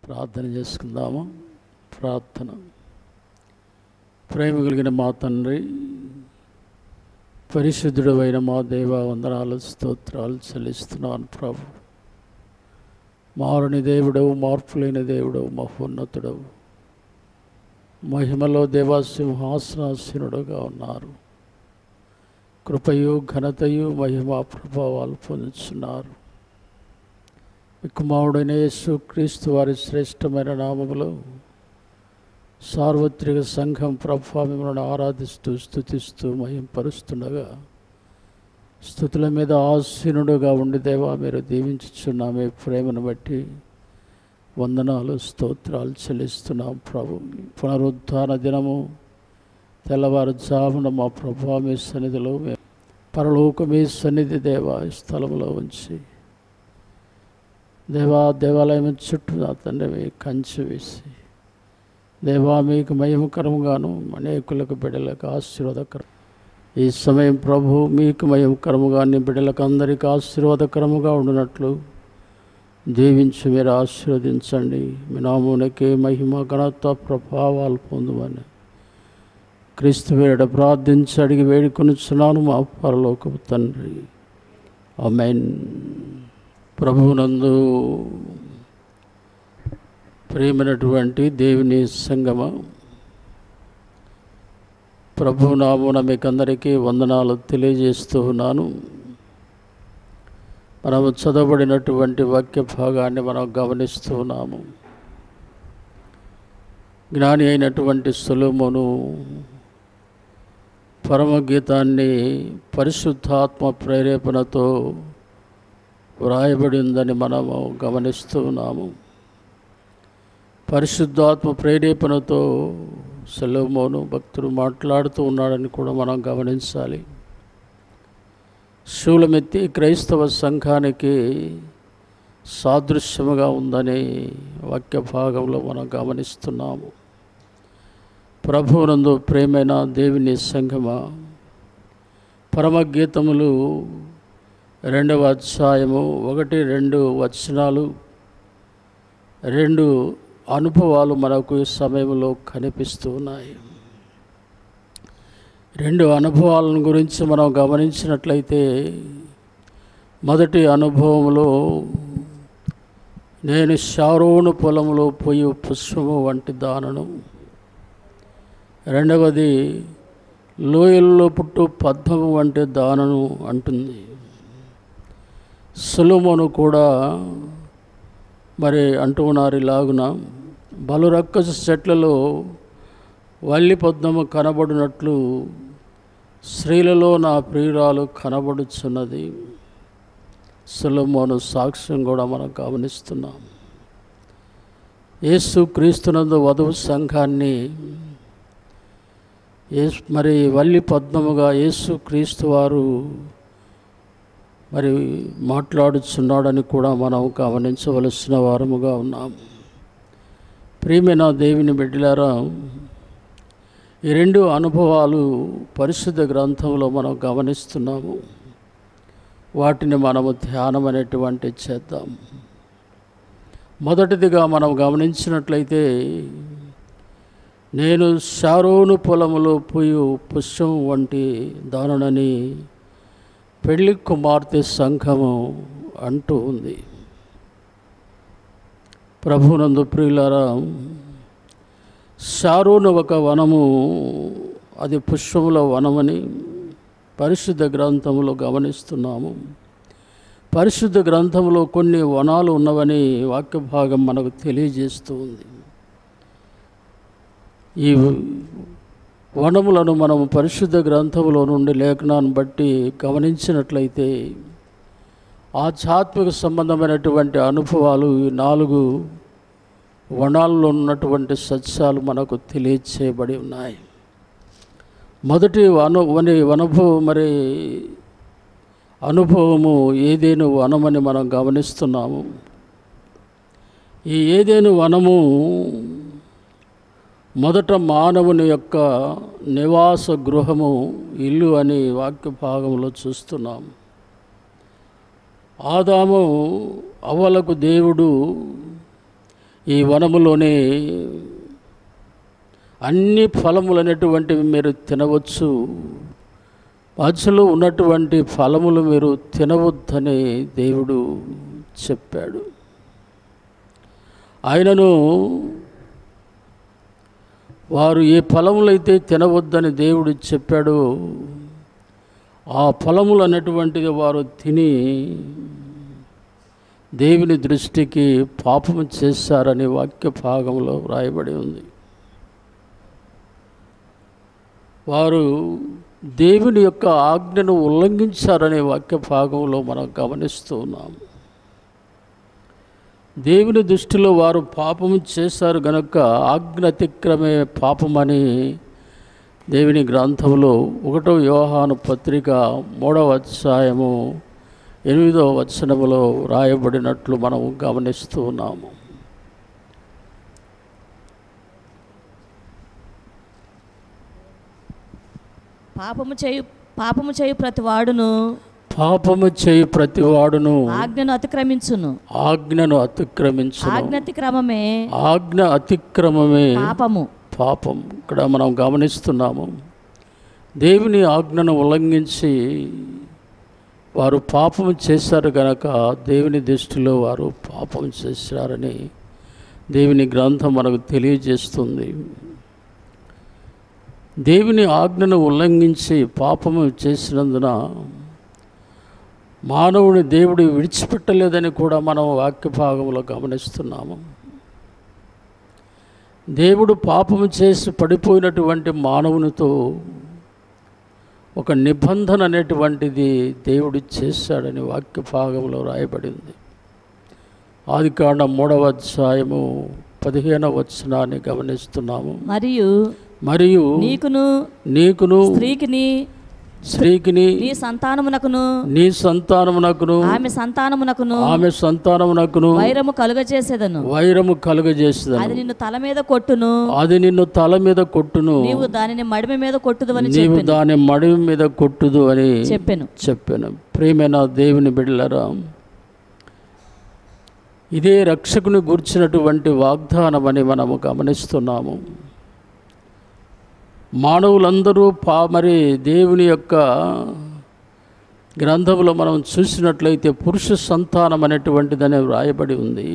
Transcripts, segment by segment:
ప్రార్థన చేసుకుందాము ప్రార్థన ప్రేమ కలిగిన మా తండ్రి పరిశుద్ధుడు అయిన మా దేవ వందనాలు స్తోత్రాలు చెల్లిస్తున్నాను ప్రభు మారుని దేవుడవు మార్పులేని దేవుడవు మహోన్నతుడవు మహిమలో దేవా సింహాసనాసీనుడుగా ఉన్నారు కృపయు ఘనతయు మహిమ ప్రభావాలు పొందుతున్నారు కుమారుడైన యేసు క్రీస్తు వారి శ్రేష్టమైన నామములో సార్వత్రిక సంఘం ప్రభా మిమ్మల్ని ఆరాధిస్తూ స్థుతిస్తూ మహింపరుస్తుండగా స్థుతుల మీద ఆసీనుడుగా ఉండి దేవా మీరు దీవించుచున్నా మీ ప్రేమను బట్టి వందనాలు స్తోత్రాలు చెల్లిస్తున్నాం ప్రభు పునరుద్ధాన దినము తెల్లవారుజామున మా ప్రభా మీ సన్నిధిలో మేము పరలోక మీ సన్నిధి దేవా ఈ స్థలంలో ఉంచి దేవా దేవాలయం చుట్టూ నా తండ్రి మీ కంచె వేసి దేవా మీకు మహిమకరముగాను అనేకులకు బిడ్డలకు ఆశీర్వాదకరం ఈ సమయం ప్రభు మీకు మహిమకరముగా నీ బిడ్డలకు అందరికీ ఆశీర్వాదకరముగా ఉండినట్లు దీవించి మీరు ఆశీర్వదించండి మీ నామునకే మహిమ ఘనత ప్రభావాలు పొందుమని క్రీస్తు వేడ ప్రార్థించి అడిగి వేడుకొనిచున్నాను మా పరలోకపు తండ్రి ఆమెన్ ప్రభువునందు ప్రియమైనటువంటి దేవుని సంగమ ప్రభునామున మీకు అందరికీ వందనాలు తెలియజేస్తూ ఉన్నాను మనము చదవబడినటువంటి వాక్య భాగాన్ని మనం గమనిస్తూ ఉన్నాము జ్ఞాని అయినటువంటి సులుమును పరమగీతాన్ని పరిశుద్ధాత్మ ప్రేరేపణతో వ్రాయబడిందని మనము గమనిస్తూ ఉన్నాము పరిశుద్ధాత్మ ప్రేరేపణతో సెలవుమోను భక్తుడు మాట్లాడుతూ ఉన్నాడని కూడా మనం గమనించాలి శూలమెత్తి క్రైస్తవ సంఘానికి సాదృశ్యముగా ఉందని వాక్య భాగంలో మనం గమనిస్తున్నాము ప్రభువునందు ప్రేమైన దేవుని సంఘమ పరమగీతములు రెండవ అధ్యాయము ఒకటి రెండు వచనాలు రెండు అనుభవాలు మనకు ఈ సమయంలో కనిపిస్తూ ఉన్నాయి రెండు అనుభవాలను గురించి మనం గమనించినట్లయితే మొదటి అనుభవంలో నేను షారోను పొలంలో పోయి పుష్పము వంటి దానను రెండవది లోయల్లో పుట్టు పద్మము వంటి దానను అంటుంది సులుమను కూడా మరి అంటూ ఉన్నారు ఇలాగున బలురక్కస చెట్లలో వల్లి పద్మము కనబడినట్లు స్త్రీలలో నా ప్రియురాలు కనబడుచున్నది సులమోను సాక్ష్యం కూడా మనం గమనిస్తున్నాం యేసు క్రీస్తునందు వధువు సంఘాన్ని యేసు మరి వల్లి పద్మముగా యేసు క్రీస్తు వారు మరి మాట్లాడుచున్నాడని కూడా మనం గమనించవలసిన వారముగా ఉన్నాం ప్రియమైన దేవుని బిడ్డలారా ఈ రెండు అనుభవాలు పరిశుద్ధ గ్రంథంలో మనం గమనిస్తున్నాము వాటిని మనము ధ్యానం అనేటువంటి చేద్దాం మొదటిదిగా మనం గమనించినట్లయితే నేను షారోను పొలములో పోయి పుష్పం వంటి దానునని పెళ్లి కుమార్తె సంఘము అంటూ ఉంది ప్రభునందు ప్రియులారా షారోను ఒక వనము అది పుష్పముల వనమని పరిశుద్ధ గ్రంథంలో గమనిస్తున్నాము పరిశుద్ధ గ్రంథంలో కొన్ని వనాలు ఉన్నవని వాక్య భాగం మనకు తెలియజేస్తూ ఉంది ఈ వనములను మనం పరిశుద్ధ గ్రంథంలో నుండి లేఖనాన్ని బట్టి గమనించినట్లయితే ఆధ్యాత్మిక సంబంధమైనటువంటి అనుభవాలు ఈ నాలుగు వనాల్లో ఉన్నటువంటి సత్యాలు మనకు తెలియచేయబడి ఉన్నాయి మొదటి వన వని అనుభవం మరి అనుభవము ఏదేను వనమని మనం గమనిస్తున్నాము ఈ ఏదేను వనము మొదట మానవుని యొక్క నివాస గృహము ఇల్లు అని వాక్య భాగంలో చూస్తున్నాం ఆదాము అవ్వలకు దేవుడు ఈ వనములోని అన్ని ఫలములు అనేటువంటివి మీరు తినవచ్చు మధ్యలో ఉన్నటువంటి ఫలములు మీరు తినవద్దని దేవుడు చెప్పాడు ఆయనను వారు ఏ ఫలములైతే తినవద్దని దేవుడు చెప్పాడో ఆ ఫలములు అనేటువంటిది వారు తిని దేవుని దృష్టికి పాపము చేశారని వాక్య భాగంలో వ్రాయబడి ఉంది వారు దేవుని యొక్క ఆజ్ఞను ఉల్లంఘించారనే వాక్య భాగంలో మనం గమనిస్తూ ఉన్నాం దేవుని దృష్టిలో వారు పాపము చేశారు గనుక ఆజ్ఞ అతిక్రమే పాపమని దేవుని గ్రంథంలో ఒకటో యోహాను పత్రిక మూడవ అధ్యాయము ఎనిమిదవ వచనములో రాయబడినట్లు మనం గమనిస్తూ ఉన్నాము పాపము చేయు పాపము చేయు ప్రతి వాడును పాపము చేయి ప్రతివాడును ఆజ్ఞను అతిక్రమించును ఆజ్ఞను అతిక్రమించు ఆజ్ఞ అతిక్రమమే ఆజ్ఞ అతిక్రమమే పాపము పాపం ఇక్కడ మనం గమనిస్తున్నాము దేవుని ఆజ్ఞను ఉల్లంఘించి వారు పాపం చేశారు గనక దేవుని దృష్టిలో వారు పాపం చేశారని దేవుని గ్రంథం మనకు తెలియజేస్తుంది దేవుని ఆజ్ఞను ఉల్లంఘించి పాపము చేసినందున మానవుని దేవుడు విడిచిపెట్టలేదని కూడా మనం వాక్య భాగంలో గమనిస్తున్నాము దేవుడు పాపము చేసి పడిపోయినటువంటి మానవునితో ఒక నిబంధన అనేటువంటిది దేవుడు చేశాడని వాక్య భాగంలో రాయబడింది ఆది కాండ మూడవ అధ్యాయము పదిహేనవ వచనాన్ని గమనిస్తున్నాము మరియు మరియు నీకును నీకును స్త్రీకిని స్త్రీకిని నీ సంతానమునకును నీ సంతానమునకును ఆమె సంతానమునకును ఆమె సంతానమునకును వైరము కలుగజేసేదను వైరము కలుగజేస్తుందని అది నిన్ను తల మీద కొట్టును అది నిన్ను తల మీద కొట్టును నీవు దానిని మడిమ మీద కొట్టుదు అని నీవు దాని మడివి మీద కొట్టుదు అని చెప్పాను చెప్పాను ప్రియమైన దేవుని బిడ్డలరా ఇదే రక్షకుని గుర్చినటువంటి వాగ్దానం అని మనము గమనిస్తున్నాము మానవులందరూ పా మరి దేవుని యొక్క గ్రంథంలో మనం చూసినట్లయితే పురుష సంతానం అనేటువంటిదని వ్రాయబడి ఉంది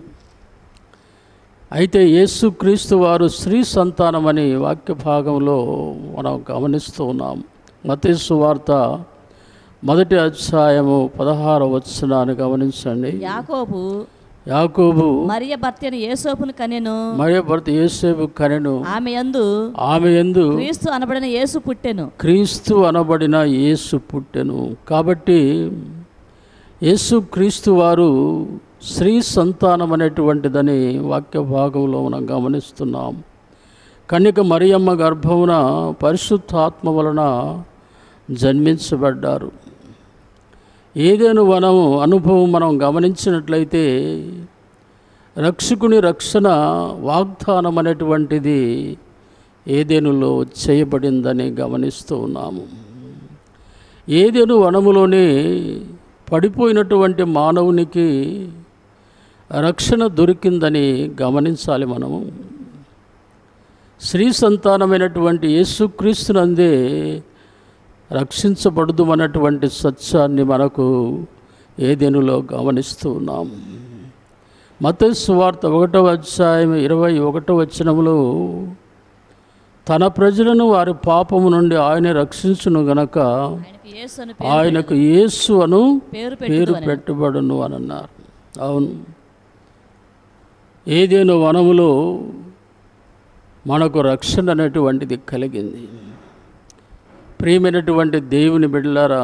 అయితే యేసుక్రీస్తు వారు స్త్రీ సంతానం అని వాక్య భాగంలో మనం గమనిస్తూ ఉన్నాం మతేసు వార్త మొదటి అధ్యాయము పదహార వచనాన్ని గమనించండి యాకోబు యాకోబు మరియ భర్తను యేసోపును కనెను మరియ భర్త యేసేపు కనెను ఆమె యందు ఆమె ఎందు క్రీస్తు అనబడిన యేసు పుట్టెను క్రీస్తు అనబడిన యేసు పుట్టెను కాబట్టి యేసు క్రీస్తు వారు స్త్రీ సంతానం అనేటువంటిదని వాక్య భాగంలో మనం గమనిస్తున్నాం కన్యక మరియమ్మ గర్భమున పరిశుద్ధాత్మ వలన జన్మించబడ్డారు ఏదేను మనం అనుభవం మనం గమనించినట్లయితే రక్షకుని రక్షణ వాగ్దానం అనేటువంటిది ఏదేనులో చేయబడిందని గమనిస్తూ ఉన్నాము ఏదేను వనములోనే పడిపోయినటువంటి మానవునికి రక్షణ దొరికిందని గమనించాలి మనము స్త్రీ సంతానమైనటువంటి యేసుక్రీస్తునందే రక్షించబడదు అన్నటువంటి సత్యాన్ని మనకు ఏదేనులో గమనిస్తూ ఉన్నాం మత సువార్త ఒకటవ అధ్యాయం ఇరవై ఒకటవ వచనములో తన ప్రజలను వారి పాపము నుండి ఆయన రక్షించును గనక ఆయనకు యేసు అని పేరు- ఆయనకు యేసు అను పేరు పేరు పెట్టుదు అని పెట్టబడును అని అన్నారు అవును ఏదేను వనములో మనకు రక్షణ అనేటువంటిది కలిగింది ప్రియమైనటువంటి దేవుని బిడ్డలారా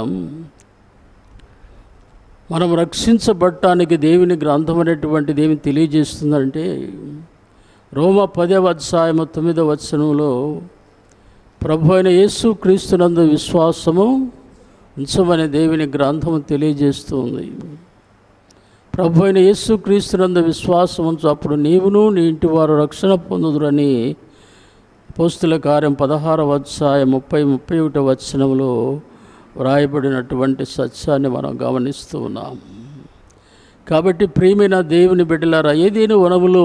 మనం రక్షించబడటానికి దేవుని గ్రంథం అనేటువంటిది ఏమి తెలియజేస్తుందంటే రోమ పదవ అధ్యాయము తొమ్మిదవ వచనంలో ప్రభు అయిన యేసు క్రీస్తునందు విశ్వాసము ఉంచమని దేవుని గ్రంథము తెలియజేస్తుంది ప్రభు అయిన యేసు క్రీస్తునందు విశ్వాసం ఉంచు అప్పుడు నీవును నీ ఇంటి వారు రక్షణ పొందుదురని పోస్తుల కార్యం పదహారవ అధ్యాయం ముప్పై ముప్పై ఒకటి వచనంలో వ్రాయబడినటువంటి సత్యాన్ని మనం గమనిస్తూ ఉన్నాం కాబట్టి ప్రియమైన దేవుని బిడ్డలారా ఏదైనా వనములో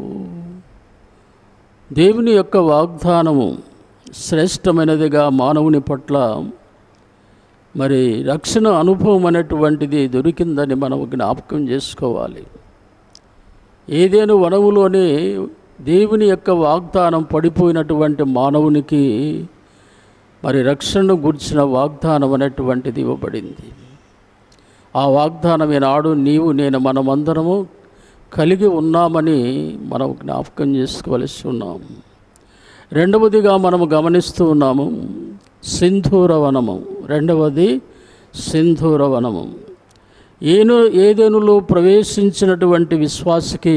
దేవుని యొక్క వాగ్దానము శ్రేష్టమైనదిగా మానవుని పట్ల మరి రక్షణ అనుభవం అనేటువంటిది దొరికిందని మనం జ్ఞాపకం చేసుకోవాలి ఏదేను వనములోనే దేవుని యొక్క వాగ్దానం పడిపోయినటువంటి మానవునికి మరి రక్షణను గుర్చిన వాగ్దానం అనేటువంటిది ఇవ్వబడింది ఆ వాగ్దానం ఈనాడు నీవు నేను మనమందరము కలిగి ఉన్నామని మనం జ్ఞాపకం చేసుకోవలసి ఉన్నాం రెండవదిగా మనము గమనిస్తూ ఉన్నాము సింధూర వనము రెండవది సింధూర వనము ఏను ఏదేనులో ప్రవేశించినటువంటి విశ్వాసకి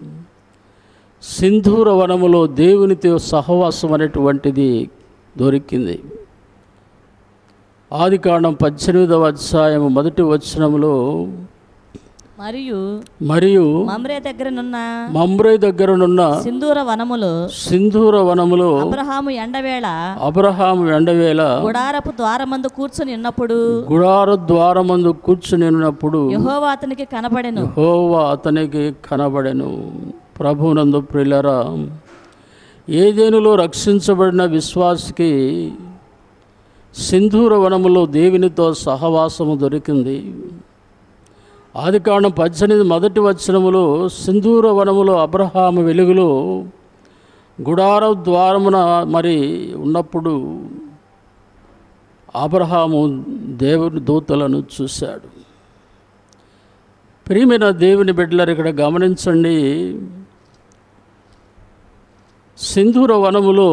సింధూర వనములో దేవునితో సహవాసం అనేటువంటిది దొరికింది ఆది కాండం పద్దెనిమిదవ అధ్యాయం మొదటి వచనంలో మరియు మరియు మమ్రే దగ్గరనున్న మమ్రే దగ్గరనున్న సింధూర వనములో సింధూర వనములో అబ్రహాము ఎండవేళ అబ్రహాము ఎండవేళ గుడారపు ద్వారమందు కూర్చుని ఉన్నప్పుడు గుడార ద్వారమందు కూర్చుని ఉన్నప్పుడు యెహోవా అతనికి కనబడెను యెహోవా అతనికి కనబడెను ప్రభునందు ప్రిలరా ఏదేనులో రక్షించబడిన విశ్వాసికి సింధూర వనములో దేవునితో సహవాసము దొరికింది ఆది కాండం పద్దెనిమిది మొదటి వచనములో సింధూర వనములో అబ్రహాము వెలుగులో గుడార ద్వారమున మరి ఉన్నప్పుడు అబ్రహాము దేవుని దూతలను చూశాడు ప్రియమైన దేవుని బిడ్డలారు ఇక్కడ గమనించండి సింధూర వనములో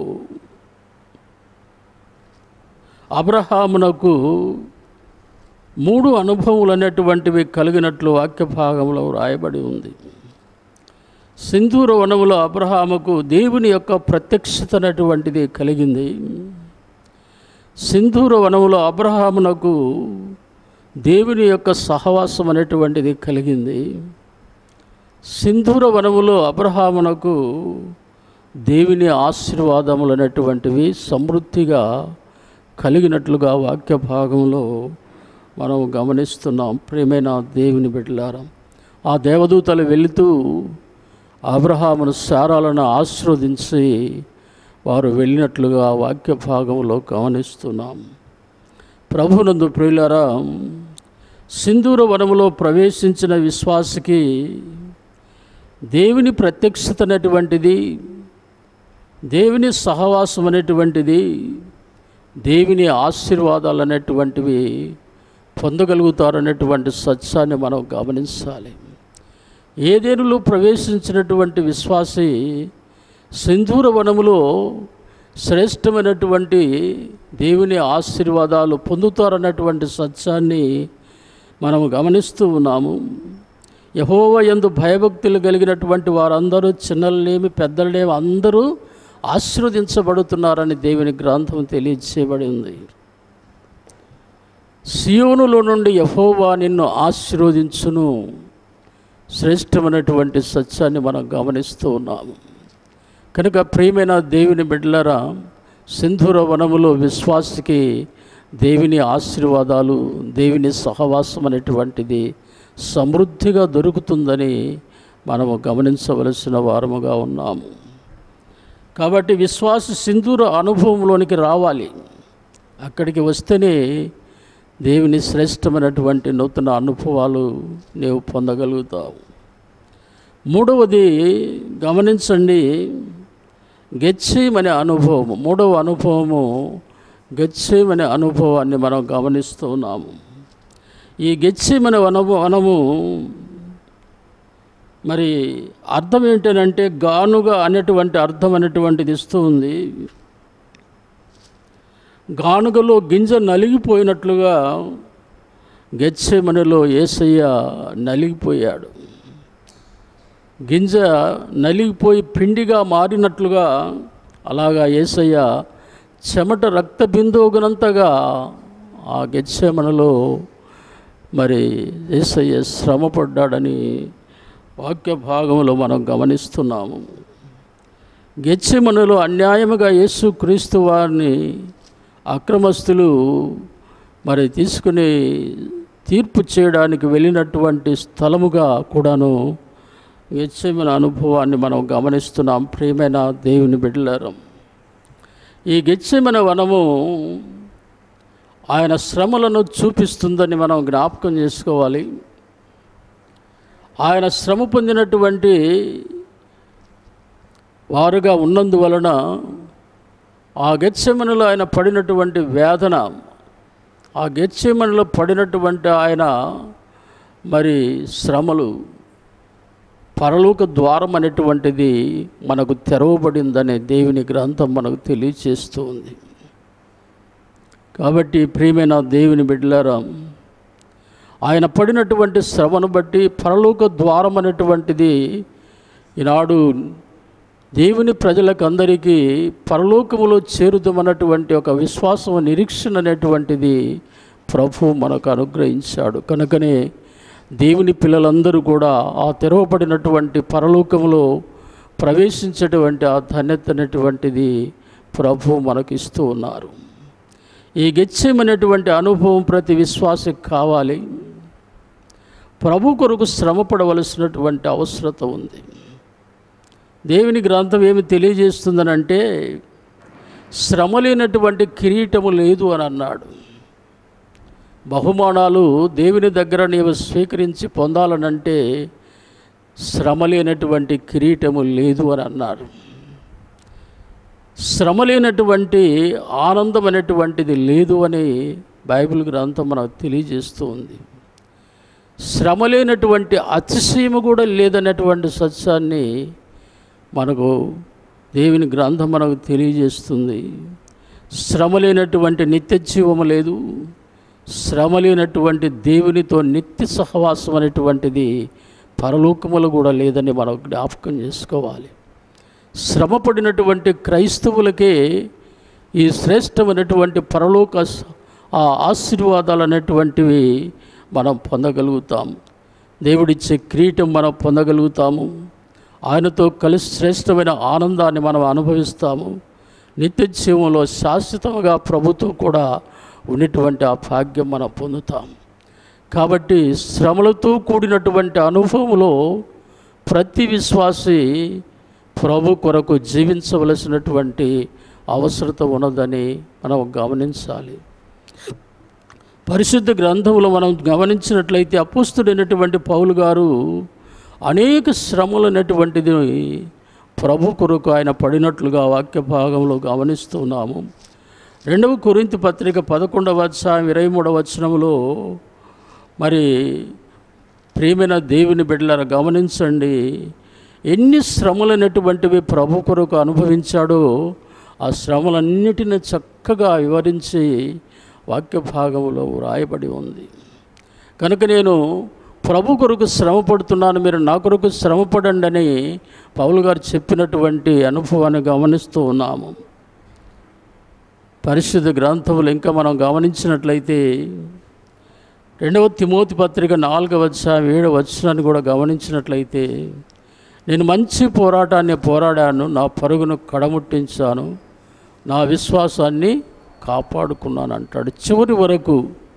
అబ్రహామునకు మూడు అనుభవములు అనేటువంటివి కలిగినట్లు వాక్య భాగంలో రాయబడి ఉంది సింధూర వనములో అబ్రహాముకు దేవుని యొక్క ప్రత్యక్షత అనేటువంటిది కలిగింది సింధూర వనములో అబ్రహామునకు దేవుని యొక్క సహవాసం అనేటువంటిది కలిగింది సింధూర వనములో అబ్రహామునకు దేవుని ఆశీర్వాదములు అనేటువంటివి సమృద్ధిగా కలిగినట్లుగా వాక్య భాగంలో మనం గమనిస్తున్నాం ప్రియమైన దేవుని బిడ్డలారా ఆ దేవదూతలు వెళుతూ అబ్రహామును సారాలను ఆశీర్వదించి వారు వెళ్ళినట్లుగా వాక్య భాగంలో గమనిస్తున్నాం ప్రభునందు ప్రియులారా సింధూర వనములో ప్రవేశించిన విశ్వాసికి దేవుని ప్రత్యక్షత అనేటువంటిది దేవుని సహవాసం అనేటువంటిది దేవుని ఆశీర్వాదాలు అనేటువంటివి పొందగలుగుతారనేటువంటి సత్యాన్ని మనం గమనించాలి ఏదేనులో ప్రవేశించినటువంటి విశ్వాసి సింధూర వనములో శ్రేష్టమైనటువంటి దేవుని ఆశీర్వాదాలు పొందుతారన్నటువంటి సత్యాన్ని మనం గమనిస్తూ ఉన్నాము యహోవ ఎందు భయభక్తులు కలిగినటువంటి వారందరూ చిన్నలనేమి పెద్దలనేమి అందరూ ఆశీర్వదించబడుతున్నారని దేవుని గ్రంథం తెలియచేయబడి ఉంది సియోనులో నుండి యహోవా నిన్ను ఆశీర్వదించును శ్రేష్టమైనటువంటి సత్యాన్ని మనం గమనిస్తూ ఉన్నాము కనుక ప్రియమైన దేవుని బిడ్డలరా సింధూర వనములో విశ్వాసికి దేవుని ఆశీర్వాదాలు దేవుని సహవాసం అనేటువంటిది సమృద్ధిగా దొరుకుతుందని మనము గమనించవలసిన వారముగా ఉన్నాము కాబట్టి విశ్వాస సింధూర అనుభవంలోనికి రావాలి అక్కడికి వస్తేనే దేవుని శ్రేష్టమైనటువంటి నూతన అనుభవాలు నీవు పొందగలుగుతావు మూడవది గమనించండి గెచ్చేమనే అనుభవము మూడవ అనుభవము గెచ్చేమనే అనుభవాన్ని మనం గమనిస్తూ ఉన్నాము ఈ గెచ్చేమనే అనుభవ వనము మరి అర్థం ఏంటంటే గానుగా అనేటువంటి అర్థం అనేటువంటిది ఇస్తూ ఉంది గానుగలో గింజ నలిగిపోయినట్లుగా గెచ్చేమనిలో ఏసయ్య నలిగిపోయాడు గింజ నలిగిపోయి పిండిగా మారినట్లుగా అలాగా ఏసయ్య చెమట రక్త బిందువుగునంతగా ఆ గెచ్చేమనలో మరి ఏసయ్య శ్రమపడ్డాడని వాక్య భాగంలో మనం గమనిస్తున్నాము గెచ్చెమనులో అన్యాయముగా యేసు క్రీస్తు వారిని అక్రమస్తులు మరి తీసుకుని తీర్పు చేయడానికి వెళ్ళినటువంటి స్థలముగా కూడాను గెచ్చమైన అనుభవాన్ని మనం గమనిస్తున్నాం ప్రియమైన దేవుని బిడ్డలారు ఈ గెచ్చమైన వనము ఆయన శ్రమలను చూపిస్తుందని మనం జ్ఞాపకం చేసుకోవాలి ఆయన శ్రమ పొందినటువంటి వారుగా ఉన్నందువలన ఆ గెచ్చమనలో ఆయన పడినటువంటి వేదన ఆ గెచ్చమనలో పడినటువంటి ఆయన మరి శ్రమలు పరలోక ద్వారం అనేటువంటిది మనకు తెరవబడిందనే దేవుని గ్రంథం మనకు తెలియచేస్తూ ఉంది కాబట్టి ప్రియమైన దేవుని బిడ్డలారా ఆయన పడినటువంటి శ్రమను బట్టి పరలోక ద్వారం అనేటువంటిది ఈనాడు దేవుని ప్రజలకు అందరికీ పరలోకములో చేరుదామన్నటువంటి ఒక విశ్వాసం నిరీక్షణ అనేటువంటిది ప్రభు మనకు అనుగ్రహించాడు కనుకనే దేవుని పిల్లలందరూ కూడా ఆ తెరవబడినటువంటి పరలోకములో ప్రవేశించేటువంటి ఆ ధన్యత అనేటువంటిది ప్రభు మనకు ఇస్తూ ఉన్నారు ఈ గెచ్చమనేటువంటి అనుభవం ప్రతి విశ్వాసకి కావాలి ప్రభు కొరకు శ్రమ పడవలసినటువంటి అవసరత ఉంది దేవుని గ్రంథం ఏమి తెలియజేస్తుందనంటే శ్రమ లేనటువంటి కిరీటము లేదు అని అన్నాడు బహుమానాలు దేవుని దగ్గర నీవు స్వీకరించి పొందాలనంటే శ్రమ లేనటువంటి కిరీటము లేదు అని అన్నారు శ్రమ లేనటువంటి ఆనందం అనేటువంటిది లేదు అని బైబిల్ గ్రంథం మనకు తెలియజేస్తూ ఉంది శ్రమ లేనటువంటి అతిశయము కూడా లేదనేటువంటి సత్యాన్ని మనకు దేవుని గ్రంథం మనకు తెలియజేస్తుంది శ్రమ లేనటువంటి నిత్య జీవము లేదు శ్రమ లేనటువంటి దేవునితో నిత్య సహవాసం అనేటువంటిది పరలోకములు కూడా లేదని మనం జ్ఞాపకం చేసుకోవాలి శ్రమ పడినటువంటి క్రైస్తవులకే ఈ శ్రేష్టమైనటువంటి పరలోక స- ఆ ఆశీర్వాదాలు అనేటువంటివి మనం పొందగలుగుతాం దేవుడిచ్చే కిరీటం మనం పొందగలుగుతాము ఆయనతో కలిసి శ్రేష్టమైన ఆనందాన్ని మనం అనుభవిస్తాము నిత్య జీవంలో శాశ్వతంగా ప్రభుతో కూడా ఉన్నటువంటి ఆ భాగ్యం మనం పొందుతాం కాబట్టి శ్రమలతో కూడినటువంటి అనుభవంలో ప్రతి విశ్వాసి ప్రభు కొరకు జీవించవలసినటువంటి అవసరత ఉన్నదని మనం గమనించాలి పరిశుద్ధ గ్రంథంలో మనం గమనించినట్లయితే అపుస్తుడైనటువంటి పౌలు గారు అనేక శ్రమలు అనేటువంటిది ప్రభు కొరకు ఆయన పడినట్లుగా వాక్య భాగంలో గమనిస్తున్నాము రెండవ కొరింతి పత్రిక పదకొండవ అధ్యాయం ఇరవై మూడవ వచనంలో మరి ప్రియమైన దేవుని బిడ్డలారా గమనించండి ఎన్ని శ్రమలు అనేటువంటివి ప్రభు కొరకు అనుభవించాడో ఆ శ్రమలన్నిటిని చక్కగా వివరించి వాక్య భాగంలో వ్రాయబడి ఉంది కనుక నేను ప్రభు కొరకు శ్రమ పడుతున్నాను మీరు నా కొరకు శ్రమ పడండి అని పౌలు గారు చెప్పినటువంటి అనుభవాన్ని గమనిస్తూ ఉన్నాము పరిశుద్ధ గ్రంథములు ఇంకా మనం గమనించినట్లయితే రెండవ తిమోతి పత్రిక నాలుగవ అధ్యాయం ఏడవ వచనాన్ని కూడా గమనించినట్లయితే నేను మంచి పోరాటాన్ని పోరాడాను నా పరుగును కడముట్టించాను నా విశ్వాసాన్ని కాపాడుకున్నాను అంటాడు చివరి వరకు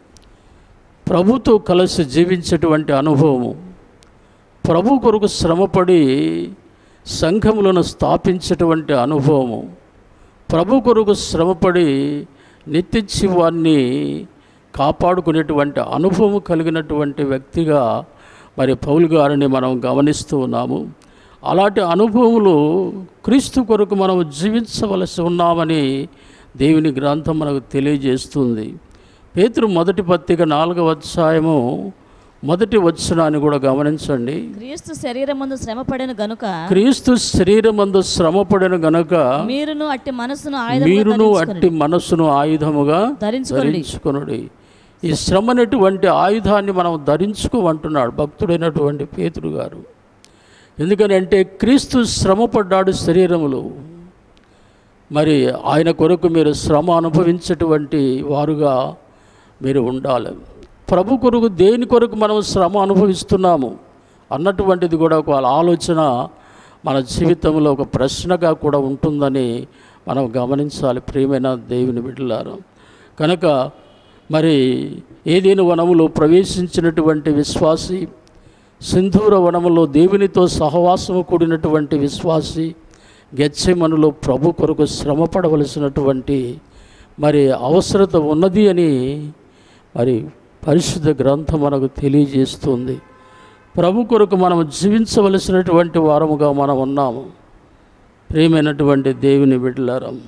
ప్రభుతో కలిసి జీవించేటువంటి అనుభవము ప్రభు కొరకు శ్రమపడి సంఘములను స్థాపించేటువంటి అనుభవము ప్రభు కొరకు శ్రమపడి నిత్య జీవాన్ని కాపాడుకునేటువంటి అనుభవం కలిగినటువంటి వ్యక్తిగా మరి పౌలు గారిని మనం గమనిస్తూ ఉన్నాము అలాంటి అనుభవములు క్రీస్తు కొరకు మనం జీవించవలసి ఉన్నామని దేవుని గ్రంథం మనకు తెలియజేస్తుంది పేతురు మొదటి పత్రిక నాలుగవ అధ్యాయము మొదటి వచనాన్ని కూడా గమనించండి క్రీస్తు శరీరమందు శ్రమ పడిన గనుక క్రీస్తు శరీరమందు శ్రమపడిన గనుక మీరును అట్టి మనసును ఆయుధముగా మీరును ధరించుకొనుడి. అట్టి మనస్సును ఆయుధముగా ధరించుకొనుడి. ధరించుకొనుడి ఈ శ్రమ అనేటువంటి ఆయుధాన్ని మనం ధరించుకోమంటున్నాడు భక్తుడైనటువంటి పేతుడు గారు ఎందుకనంటే క్రీస్తు శ్రమపడ్డాడు శరీరములో మరి ఆయన కొరకు మీరు శ్రమ అనుభవించేటువంటి వారుగా మీరు ఉండాలి ప్రభు కొరకు దేని కొరకు మనం శ్రమ అనుభవిస్తున్నాము అన్నటువంటిది కూడా ఒక ఆలోచన మన జీవితంలో ఒక ప్రశ్నగా కూడా ఉంటుందని మనం గమనించాలి ప్రియమైన దేవుని బిడ్డలారు కనుక మరి ఏదేను వనములో ప్రవేశించినటువంటి విశ్వాసి సింధూర వనములో దేవునితో సహవాసము కూడినటువంటి విశ్వాసి గెచ్చెమనులో ప్రభు కొరకు శ్రమ పడవలసినటువంటి మరి అవసరత ఉన్నది అని మరి పరిశుద్ధ గ్రంథం మనకు తెలియజేస్తుంది ప్రభు కొరకు మనం జీవించవలసినటువంటి వారముగా మనం ఉన్నాము ప్రియమైనటువంటి దేవుని బిడ్డలారం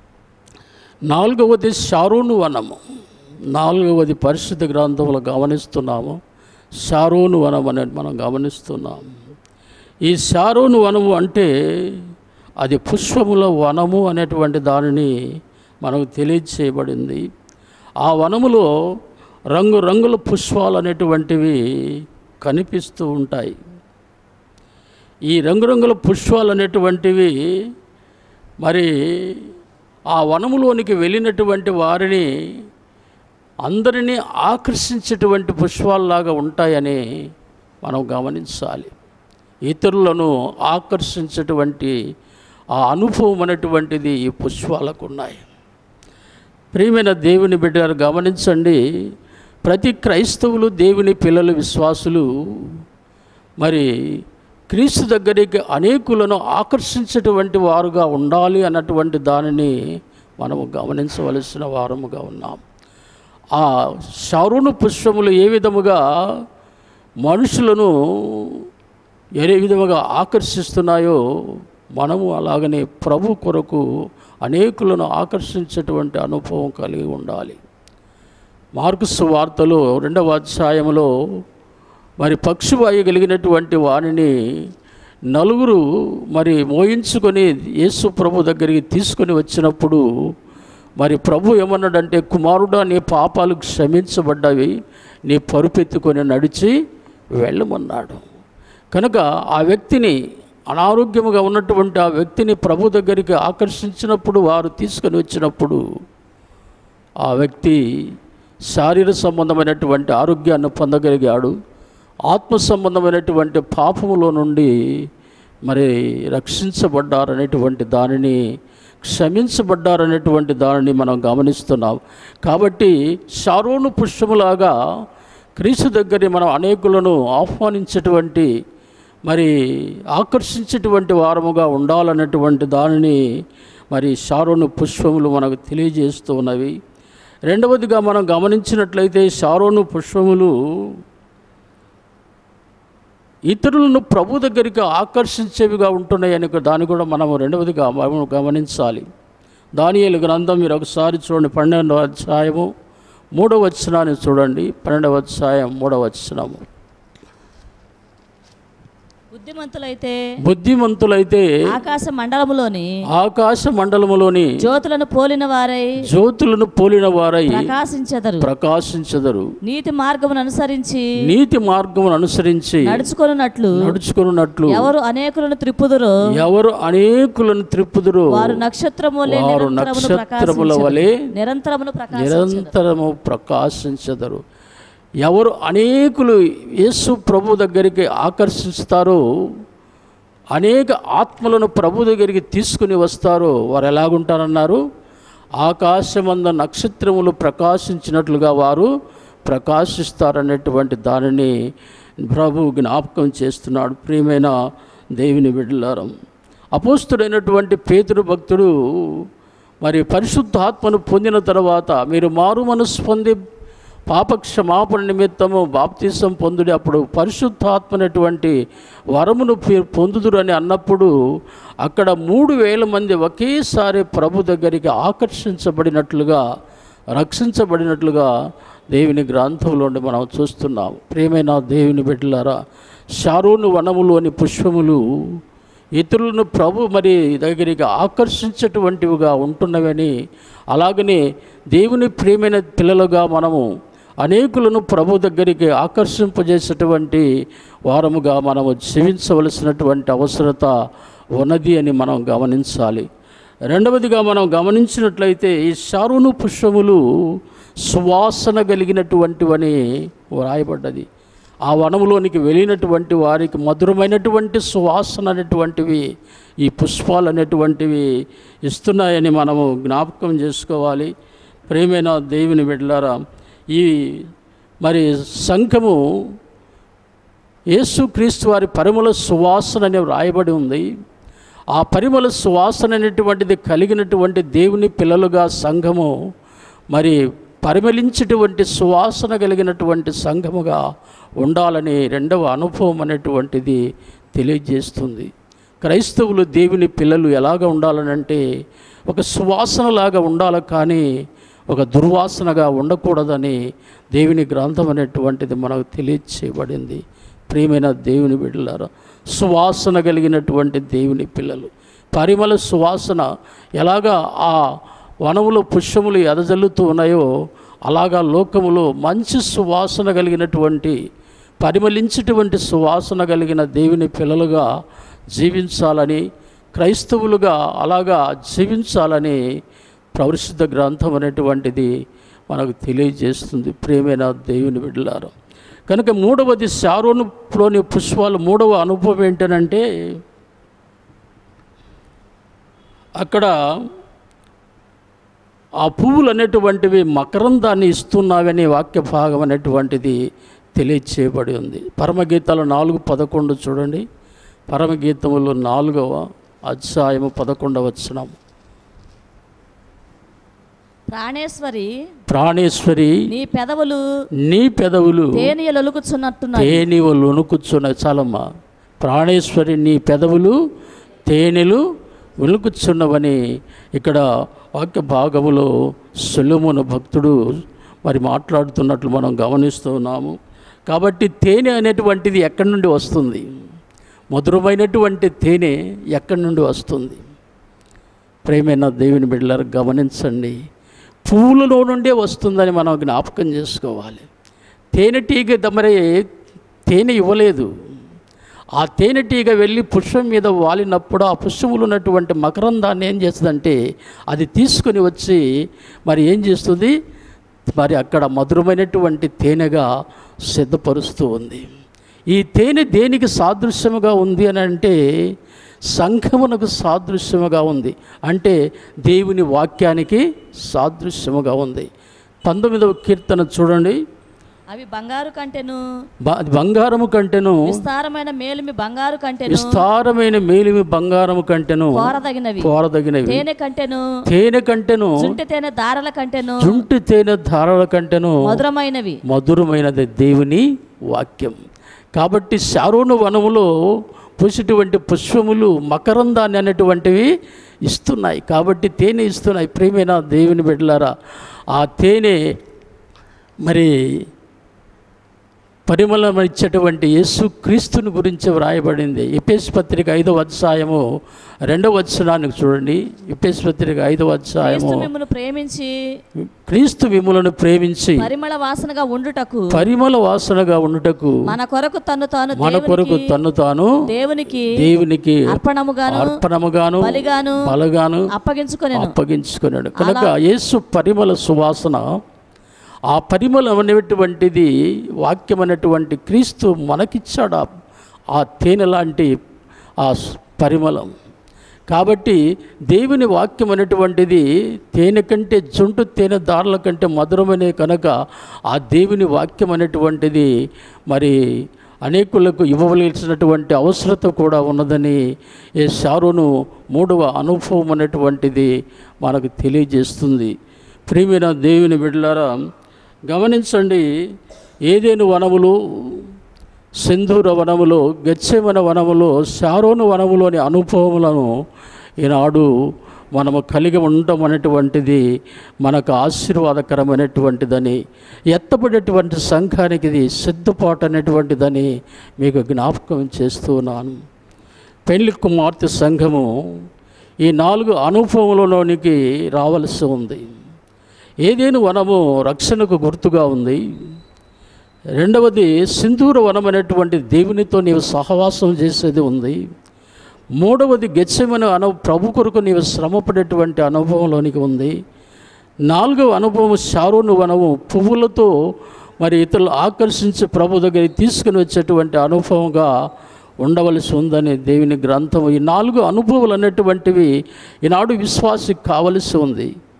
నాలుగవది షారోను వనము నాలుగవది పరిశుద్ధ గ్రంథంలో గమనిస్తున్నాము షారోను వనం అనేది మనం గమనిస్తున్నాము ఈ షారోను వనము అంటే అది పుష్పముల వనము అనేటువంటి దానిని మనకు తెలియచేయబడింది ఆ వనములో రంగు రంగుల పుష్పాలు అనేటువంటివి కనిపిస్తూ ఉంటాయి ఈ రంగురంగుల పుష్పాలు అనేటువంటివి మరి ఆ వనములోనికి వెళ్ళినటువంటి వారిని అందరినీ ఆకర్షించేటువంటి పుష్పాల్లాగా ఉంటాయని మనం గమనించాలి ఇతరులను ఆకర్షించేటువంటి ఆ అనుభవం అనేటువంటిది ఈ పుష్పాలకు ఉన్నాయి ప్రియమైన దేవుని బిడ్డలు గమనించండి ప్రతి క్రైస్తవులు దేవుని పిల్లలు విశ్వాసులు మరి క్రీస్తు దగ్గరికి అనేకులను ఆకర్షించేటువంటి వారుగా ఉండాలి అన్నటువంటి దానిని మనము గమనించవలసిన వారముగా ఉన్నాం ఆ షారును పుష్పములు ఏ విధముగా మనుషులను ఏ విధముగా ఆకర్షిస్తున్నాయో మనము అలాగనే ప్రభు కొరకు అనేకులను ఆకర్షించేటువంటి అనుభవం కలిగి ఉండాలి మార్కుస్ వార్తలో రెండవ అధ్యాయంలో మరి పక్షివాయు కలిగినటువంటి వారిని నలుగురు మరి మోయించుకొని యేసు ప్రభు దగ్గరికి తీసుకొని వచ్చినప్పుడు మరి ప్రభు ఏమన్నాడంటే కుమారుడా నీ పాపాలు క్షమించబడ్డవి నీ పరుపెత్తుకొని నడిచి వెళ్ళమన్నాడు కనుక ఆ వ్యక్తిని అనారోగ్యముగా ఉన్నటువంటి ఆ వ్యక్తిని ప్రభు దగ్గరికి ఆకర్షించినప్పుడు వారు తీసుకొని వచ్చినప్పుడు ఆ వ్యక్తి శారీర సంబంధమైనటువంటి ఆరోగ్యాన్ని పొందగలిగాడు ఆత్మ సంబంధమైనటువంటి పాపములో నుండి మరి రక్షించబడ్డారనేటువంటి దానిని క్షమించబడ్డారనేటువంటి దానిని మనం గమనిస్తున్నాం కాబట్టి షారోను పుష్పములాగా క్రీస్తు దగ్గర మనం అనేకులను ఆహ్వానించేటువంటి మరి ఆకర్షించేటువంటి వారముగా ఉండాలన్నటువంటి దానిని మరి షారోను పుష్పములు మనకు తెలియజేస్తూ ఉన్నవి రెండవదిగా మనం గమనించినట్లయితే షారోను పుష్పములు ఇతరులను ప్రభు దగ్గరికి ఆకర్షించేవిగా ఉంటున్నాయని దాన్ని కూడా మనం రెండవదిగా మనం గమనించాలి దానియేలు గ్రంథం మీరు ఒకసారి చూడండి పన్నెండవ అధ్యాయము మూడవ వచనాన్ని చూడండి పన్నెండవ అధ్యాయం మూడవ వచనము బుద్ధిమంతులైతే బుద్ధిమంతులైతే ఆకాశ మండలములోని ఆకాశ మండలములోని జ్యోతులను పోలిన వారై జ్యోతులను పోలిన వారై ప్రకాశించెదరు ప్రకాశించదరు నీతి మార్గమును అనుసరించి నీతి మార్గమును అనుసరించి నడుచుకొనున్నట్లు నడుచుకున్నట్లు ఎవరు అనేకులను త్రిప్పుదురో ఎవరు అనేకులను త్రిప్పుదురు వారు నక్షత్రము వలె వారు నిరంతరమును నక్షత్రముల ప్రకాశించెదరు. వలె నిరంతరమును ప్రకాశించెదరు. నిరంతరము ప్రకాశించదరు ఎవరు అనేకులు యేసు ప్రభు దగ్గరికి ఆకర్షిస్తారో అనేక ఆత్మలను ప్రభు దగ్గరికి తీసుకుని వస్తారో వారు ఎలాగుంటారన్నారు ఆకాశమంద నక్షత్రములు ప్రకాశించినట్లుగా వారు ప్రకాశిస్తారనేటువంటి దానిని ప్రభు జ్ఞాపకం చేస్తున్నాడు ప్రియమైన దేవుని బిడ్డలారం అపోస్తుడైనటువంటి పేతురు భక్తుడు మరి పరిశుద్ధాత్మను పొందిన తర్వాత మీరు మారు మనసు పొంది పాప క్షమాపణ నిమిత్తము బాప్తీసం పొందుడి అప్పుడు పరిశుద్ధాత్మ అనేటువంటి వరమును పీ- పొందుదురని అన్నప్పుడు అక్కడ మూడు వేల మంది ఒకేసారి ప్రభు దగ్గరికి ఆకర్షించబడినట్లుగా రక్షించబడినట్లుగా దేవుని గ్రంథంలో మనం చూస్తున్నాం ప్రియమైన దేవుని బిడ్డలారా షారోను వనములోని పుష్పములు ఇతరులను ప్రభు మరి దగ్గరికి ఆకర్షించేటువంటివిగా ఉంటున్నవని అలాగనే దేవుని ప్రియమైన పిల్లలుగా మనము అనేకులను ప్రభు దగ్గరికి ఆకర్షింపజేసేటువంటి వారముగా మనము జీవించవలసినటువంటి అవసరత ఉన్నది అని మనం గమనించాలి రెండవదిగా మనం గమనించినట్లయితే ఈ షారును పుష్పములు సువాసన కలిగినటువంటివని వ్రాయబడ్డది ఆ వనములోనికి వెళ్ళినటువంటి వారికి మధురమైనటువంటి సువాసన అనేటువంటివి ఈ పుష్పాలు అనేటువంటివి ఇస్తున్నాయని మనము జ్ఞాపకం చేసుకోవాలి ప్రేమైన దేవుని బిడ్డలారా ఈ మరి సంఘము యేసుక్రీస్తు వారి పరిమళ సువాసన అనే వ్రాయబడి ఉంది ఆ పరిమళ సువాసన అనేటువంటిది కలిగినటువంటి దేవుని పిల్లలుగా సంఘము మరి పరిమళించేటువంటి సువాసన కలిగినటువంటి సంఘముగా ఉండాలని రెండవ అనుభవం అనేటువంటిది తెలియజేస్తుంది క్రైస్తవులు దేవుని పిల్లలు ఎలాగ ఉండాలనంటే ఒక సువాసనలాగా ఉండాలి కానీ ఒక దుర్వాసనగా ఉండకూడదని దేవుని గ్రంథం అనేటువంటిది మనకు తెలియచేయబడింది ప్రియమైన దేవుని బిడ్డలారా సువాసన కలిగినటువంటి దేవుని పిల్లలు పరిమళ సువాసన ఎలాగా ఆ వనములో పుష్పములు ఎదజల్లుతూ ఉన్నాయో అలాగా లోకములో మంచి సువాసన కలిగినటువంటి పరిమళించేటువంటి సువాసన కలిగిన దేవుని పిల్లలుగా జీవించాలని క్రైస్తవులుగా అలాగా జీవించాలని ప్రవృషిద్ధ గ్రంథం అనేటువంటిది మనకు తెలియజేస్తుంది ప్రేమైన దేవుని బిడ్డలారు కనుక మూడవది శారోనులోని పుష్పాలు మూడవ అనుభవం ఏంటనంటే అక్కడ ఆ పువ్వులు అనేటువంటివి మకరందాన్ని ఇస్తున్నావనే వాక్య భాగం అనేటువంటిది తెలియచేయబడి ఉంది పరమగీతాలు నాలుగు పదకొండు చూడండి పరమగీతములు నాలుగవ అధ్యాయము పదకొండవ వచనం ప్రాణేశ్వరి ప్రాణేశ్వరి నీ పెదవులు నీ పెదవులు తేనియలొలుకుచున్నట్టున్నాయి తేనెలు వణుకుచున్నాయి చాలమ్మా ప్రాణేశ్వరి నీ పెదవులు తేనెలు వెలుకుచున్నవని ఇక్కడ వాక్య భాగములో సులుమును భక్తుడు మరి మాట్లాడుతున్నట్లు మనం గమనిస్తూ ఉన్నాము కాబట్టి తేనె అనేటువంటిది ఎక్కడి నుండి వస్తుంది మధురమైనటువంటి తేనె ఎక్కడి నుండి వస్తుంది ప్రేమైన దేవుని బిడ్డలారు గమనించండి పువ్వులలో నుండే వస్తుందని మనం జ్ఞాపకం చేసుకోవాలి తేనెటీగ దమరే తేనె ఇవ్వలేదు ఆ తేనెటీగ వెళ్ళి పుష్పం మీద వాలినప్పుడు ఆ పుష్పములు ఉన్నటువంటి మకరందాన్ని ఏం చేస్తుందంటే అది తీసుకుని వచ్చి మరి ఏం చేస్తుంది మరి అక్కడ మధురమైనటువంటి తేనెగా సిద్ధపరుస్తూ ఉంది ఈ తేనె దేనికి సాదృశ్యముగా ఉంది అని అంటే సంఘమునకు సాదృశ్యముగా ఉంది అంటే దేవుని వాక్యానికి సాదృశ్యముగా ఉంది పంతొమ్మిదవ కీర్తన చూడండి అవి బంగారు కంటెను బ- బంగారము కంటెను విస్తారమైన మేలిమి బంగారు కంటెను విస్తారమైన మేలిమి బంగారము కంటెను కోరదగినవి కోరదగినవి తేనె కంటెను తేనె కంటెను జుంటి తేనె దారల కంటెను జుంటి తేనె ధారల కంటెను మధురమైనవి మధురమైనది దేవుని వాక్యం కాబట్టి శారోను వనములో పూసినటువంటి పుష్పములు మకరందాన్ని అనేటువంటివి ఇస్తున్నాయి కాబట్టి తేనె ఇస్తున్నాయి ప్రేమైన దేవుని బిడ్డలారా ఆ తేనె మరి పరిమళం ఇచ్చేటువంటి యేసు క్రీస్తుని గురించి వ్రాయబడింది ఎపేస్ పత్రిక ఐదవ అధ్యాయము రెండవ వచనానికి చూడండి ఎపేస్ పత్రిక ఐదవ అధ్యాయము క్రీస్తు మిమ్మల్ని ప్రేమించి క్రీస్తు విములను ప్రేమించి పరిమళ వాసనగా ఉండుటకు పరిమళ వాసనగా ఉండుటకు మన కొరకు తన్ను తాను మన కొరకు దేవునికి- తన్ను తాను దేవునికి దేవునికి అర్పణముగాను అర్పణముగాను బలిగాను బలగాను అప్పగించుకొనెను అప్పగించుకున్నాడు కనుక యేసు పరిమళ సువాసన ఆ పరిమళం అనేటువంటిది వాక్యం అనేటువంటి క్రీస్తు మనకిచ్చాడు ఆ- ఆ తేనె లాంటి ఆ స్- పరిమళం కాబట్టి దేవుని వాక్యం అనేటువంటిది తేనె కంటే జుంటు తేనె దారుల కంటే మధురమనే కనుక ఆ దేవుని వాక్యం అనేటువంటిది మరి అనేకులకు ఇవ్వవలసినటువంటి అవసరత కూడా ఉన్నదని ఈ శారోను మూడవ అనుభవం అనేటువంటిది మనకు తెలియజేస్తుంది ప్రియమైన దేవుని బిడ్డలారా గమనించండి ఏదేను వనములు సింధూర వనములో గచ్చెమన వనములో శారోను వనములోని అనుభవములను ఈనాడు మనము కలిగి ఉండటం అనేటువంటిది మనకు ఆశీర్వాదకరమైనటువంటిదని ఎత్తబడేటువంటి సంఘానికి ఇది సిద్ధపాటు అనేటువంటిదని మీకు జ్ఞాపకం చేస్తున్నాను పెళ్లి కుమార్తె సంఘము ఈ నాలుగు అనుభవములలోనికి రావలసి ఉంది ఏదేను వనము రక్షణకు గుర్తుగా ఉంది రెండవది సింధూర వనం అనేటువంటి దేవునితో నీవు సహవాసం చేసేది ఉంది మూడవది గెచ్చమని అను ప్రభు కొరకు నీవు శ్రమపడేటువంటి అనుభవంలోనికి ఉంది నాలుగవ అనుభవం శారోను వనము పువ్వులతో మరి ఇతరులు ఆకర్షించి ప్రభు దగ్గరికి తీసుకుని వచ్చేటువంటి అనుభవంగా ఉండవలసి ఉందని దేవుని గ్రంథం ఈ నాలుగు అనుభవాలు అనేటువంటివి ఈనాడు విశ్వాసికి కావలసి ఉంది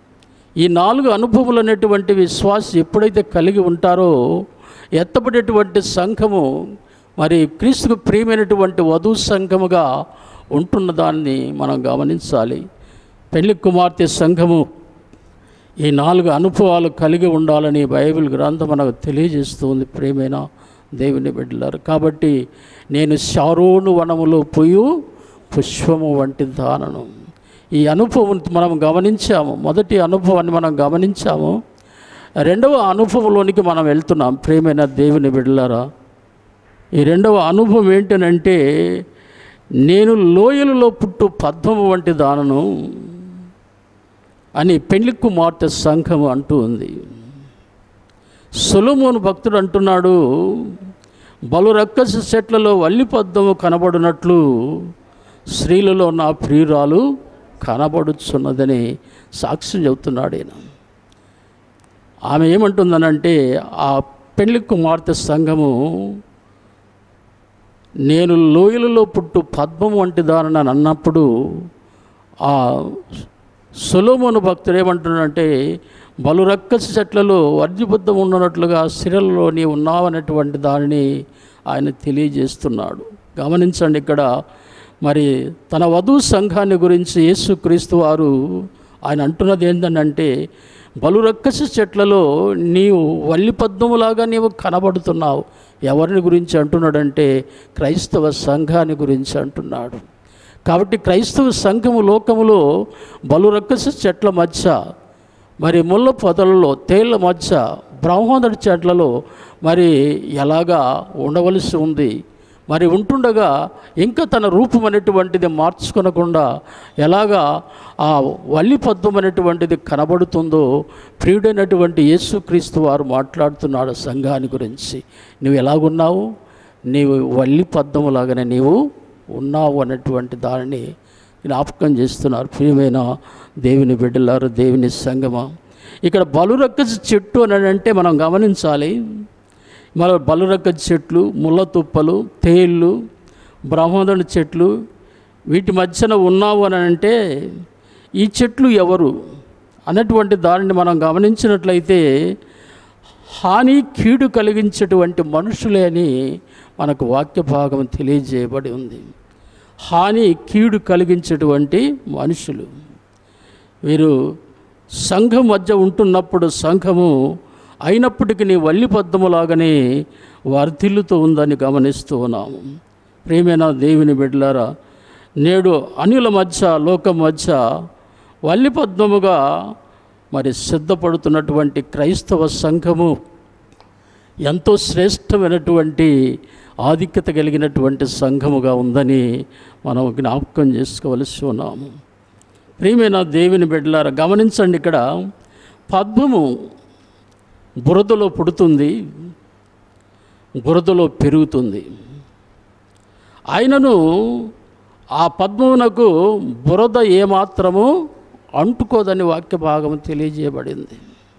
ఈ నాలుగు అనుభవములు అనేటువంటి విశ్వాసం ఎప్పుడైతే కలిగి ఉంటారో ఎత్తబడేటువంటి సంఘము మరి క్రీస్తుకు ప్రియమైనటువంటి వధు సంఘముగా ఉంటున్న దాన్ని మనం గమనించాలి పెళ్లి కుమార్తె సంఘము ఈ నాలుగు అనుభవాలు కలిగి ఉండాలని బైబిల్ గ్రంథం మనకు తెలియజేస్తుంది ప్రేమైన దేవుని బిడ్డలారు కాబట్టి నేను శారోను వనములో పొయ్యి పుష్పము వంటి దానను ఈ అనుభవం మనం గమనించాము మొదటి అనుభవాన్ని మనం గమనించాము రెండవ అనుభవంలోనికి మనం వెళ్తున్నాం ప్రేమైన దేవుని బిడ్డలారా ఈ రెండవ అనుభవం ఏంటనంటే నేను లోయలలో పుట్టు పద్మము వంటి దానను అని పెళ్లి కుమార్తె సంఘము అంటూ ఉంది సొలొమోను భక్తుడు అంటున్నాడు బలు రక్కస చెట్లలో వల్లి పద్మము కనబడినట్లు స్త్రీలలో నా ప్రియురాలు కనబడుచున్నదని సాక్ష్యం చెబుతున్నాడు ఈయన ఆమె ఏమంటుందనంటే ఆ పెళ్లి కుమార్తె సంఘము నేను లోయలలో పుట్టు పద్మం వంటి దానని అన్నప్పుడు ఆ సొలోమోను భక్తుడు ఏమంటున్నాడంటే బలు రక్కసి చెట్లలో వర్జబుద్ధం ఉన్నట్లుగా సిరల్లో నీ ఉన్నావనేటువంటి దానిని ఆయన తెలియజేస్తున్నాడు గమనించండి ఇక్కడ మరి తన వధువు సంఘాన్ని గురించి యేసుక్రీస్తు వారు ఆయన అంటున్నది ఏంటంటే బలు రక్కసి చెట్లలో నీవు వల్లి పద్మములాగా నీవు కనబడుతున్నావు ఎవరిని గురించి అంటున్నాడంటే క్రైస్తవ సంఘాన్ని గురించి అంటున్నాడు కాబట్టి క్రైస్తవ సంఘము లోకములో బలు రక్కస చెట్ల మధ్య మరి ముళ్ళ పొదలలో తేళ్ల మధ్య బ్రహ్మోదరి చెట్లలో మరి ఎలాగా ఉండవలసి ఉంది మరి ఉంటుండగా ఇంకా తన రూపం అనేటువంటిది మార్చుకొనకుండా ఎలాగా ఆ వల్లి పద్మం అనేటువంటిది కనబడుతుందో ప్రియుడైనటువంటి యేసుక్రీస్తు వారు మాట్లాడుతున్నాడు సంఘాన్ని గురించి నువ్వు ఎలాగున్నావు నీవు వల్లి పద్మములాగానే నీవు ఉన్నావు అన్నటువంటి దానిని జ్ఞాపకం చేస్తున్నారు ప్రియమైన దేవుని బిడ్డలారు దేవుని సంగమా ఇక్కడ బలురక్కసి చెట్టు అని అంటే మనం గమనించాలి మన బలురక్క చెట్లు ముళ్ళ తుప్పలు తేళ్ళు బ్రహ్మోదడి చెట్లు వీటి మధ్యన ఉన్నావు అని అంటే ఈ చెట్లు ఎవరు అన్నటువంటి దానిని మనం గమనించినట్లయితే హాని కీడు కలిగించేటువంటి మనుషులే అని మనకు వాక్య భాగం తెలియజేయబడి ఉంది హాని కీడు కలిగించేటువంటి మనుషులు వీరు సంఘం మధ్య ఉంటున్నప్పుడు సంఘము అయినప్పటికీ నీ వల్లి పద్మలాగానే వర్ధిల్లుతూ ఉందని గమనిస్తూ ఉన్నాము ప్రేమైన దేవుని బిడ్డలారా నేడు అనిల మధ్య లోకం మధ్య వల్లి పద్మముగా మరి సిద్ధపడుతున్నటువంటి క్రైస్తవ సంఘము ఎంతో శ్రేష్టమైనటువంటి ఆధిక్యత కలిగినటువంటి సంఘముగా ఉందని మనం జ్ఞాపకం చేసుకోవలసి ఉన్నాము ప్రియమైన దేవుని బిడ్డలారా గమనించండి ఇక్కడ పద్మము బురదలో పుడుతుంది బురదలో పెరుగుతుంది ఆయనను ఆ పద్మమునకు బురద ఏమాత్రము అంటుకోదని వాక్య భాగం తెలియజేయబడింది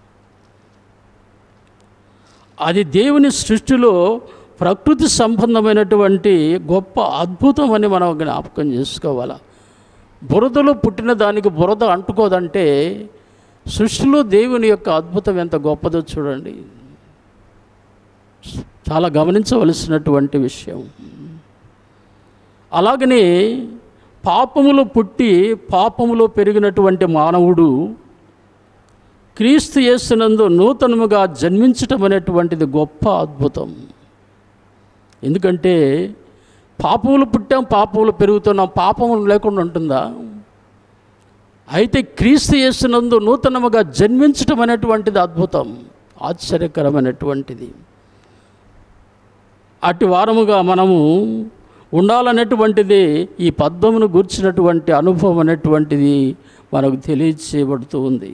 అది దేవుని సృష్టిలో ప్రకృతి సంబంధమైనటువంటి గొప్ప అద్భుతం అని మనం జ్ఞాపకం చేసుకోవాలి బురదలో పుట్టిన దానికి బురద అంటుకోదంటే సృష్టిలో దేవుని యొక్క అద్భుతం ఎంత గొప్పదో చూడండి చాలా గమనించవలసినటువంటి విషయం అలాగనే పాపములో పుట్టి పాపములో పెరిగినటువంటి మానవుడు క్రీస్తు యేసునందు నూతనముగా జన్మించటం అనేటువంటిది గొప్ప అద్భుతం ఎందుకంటే పాపములు పుట్టాం పాపములు పెరుగుతున్నాం పాపములు లేకుండా ఉంటుందా అయితే క్రీస్తు యేసునందు నూతనముగా జన్మించటం అనేటువంటిది అద్భుతం ఆశ్చర్యకరమైనటువంటిది అటు వారముగా మనము ఉండాలనేటువంటిది ఈ పద్మమును గూర్చినటువంటి అనుభవం అనేటువంటిది మనకు తెలియచేయబడుతూ ఉంది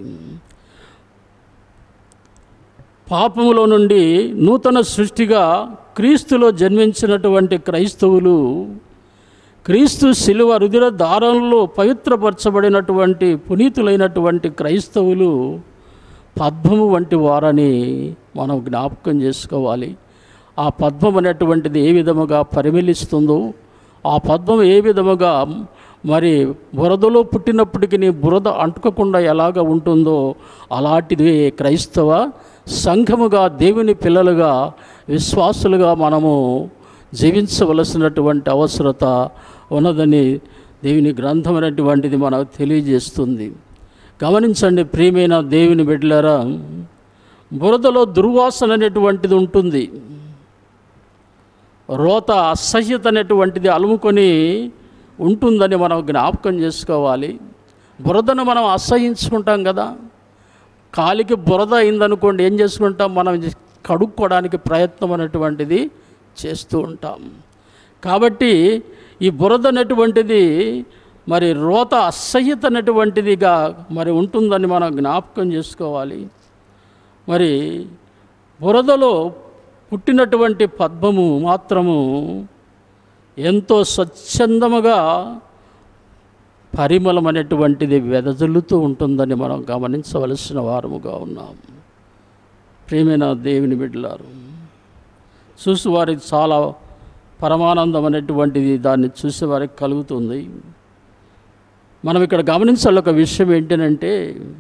పాపములో నుండి నూతన సృష్టిగా క్రీస్తులో జన్మించినటువంటి క్రైస్తవులు క్రీస్తు శిలువ రుదిర దారంలో పవిత్రపరచబడినటువంటి పునీతులైనటువంటి క్రైస్తవులు పద్మము వంటి వారని మనం జ్ఞాపకం చేసుకోవాలి ఆ పద్మం అనేటువంటిది ఏ విధముగా పరిమళిస్తుందో ఆ పద్మం ఏ విధముగా మరి బురదలో పుట్టినప్పటికీ బురద అంటుకోకుండా ఎలాగ ఉంటుందో అలాంటిది క్రైస్తవ సంఘముగా దేవుని పిల్లలుగా విశ్వాసులుగా మనము జీవించవలసినటువంటి అవసరత ఉన్నదని దేవుని గ్రంథం అనేటువంటిది మనకు తెలియజేస్తుంది గమనించండి ప్రియమైన దేవుని బిడ్డలారా బురదలో దుర్వాసన అనేటువంటిది ఉంటుంది రోత అసహ్యత అనేటువంటిది అలుముకొని ఉంటుందని మనం జ్ఞాపకం చేసుకోవాలి బురదను మనం అసహించుకుంటాం కదా కాలికి బురద అయిందనుకోండి ఏం చేసుకుంటాం మనం కడుక్కోవడానికి ప్రయత్నం అనేటువంటిది చేస్తూ ఉంటాం కాబట్టి ఈ బురద అనేటువంటిది మరి రోత అసహ్యత అనేటువంటిదిగా మరి ఉంటుందని మనం జ్ఞాపకం చేసుకోవాలి మరి బురదలో పుట్టినటువంటి పద్మము మాత్రము ఎంతో స్వచ్ఛందముగా పరిమళం అనేటువంటిది వెదజల్లుతూ ఉంటుందని మనం గమనించవలసిన వారముగా ఉన్నాం ప్రేమైన దేవుని బిడ్డలారు చూసి వారికి చాలా పరమానందం అనేటువంటిది దాన్ని చూసే వారికి కలుగుతుంది మనం ఇక్కడ గమనించాలి ఒక విషయం ఏంటంటే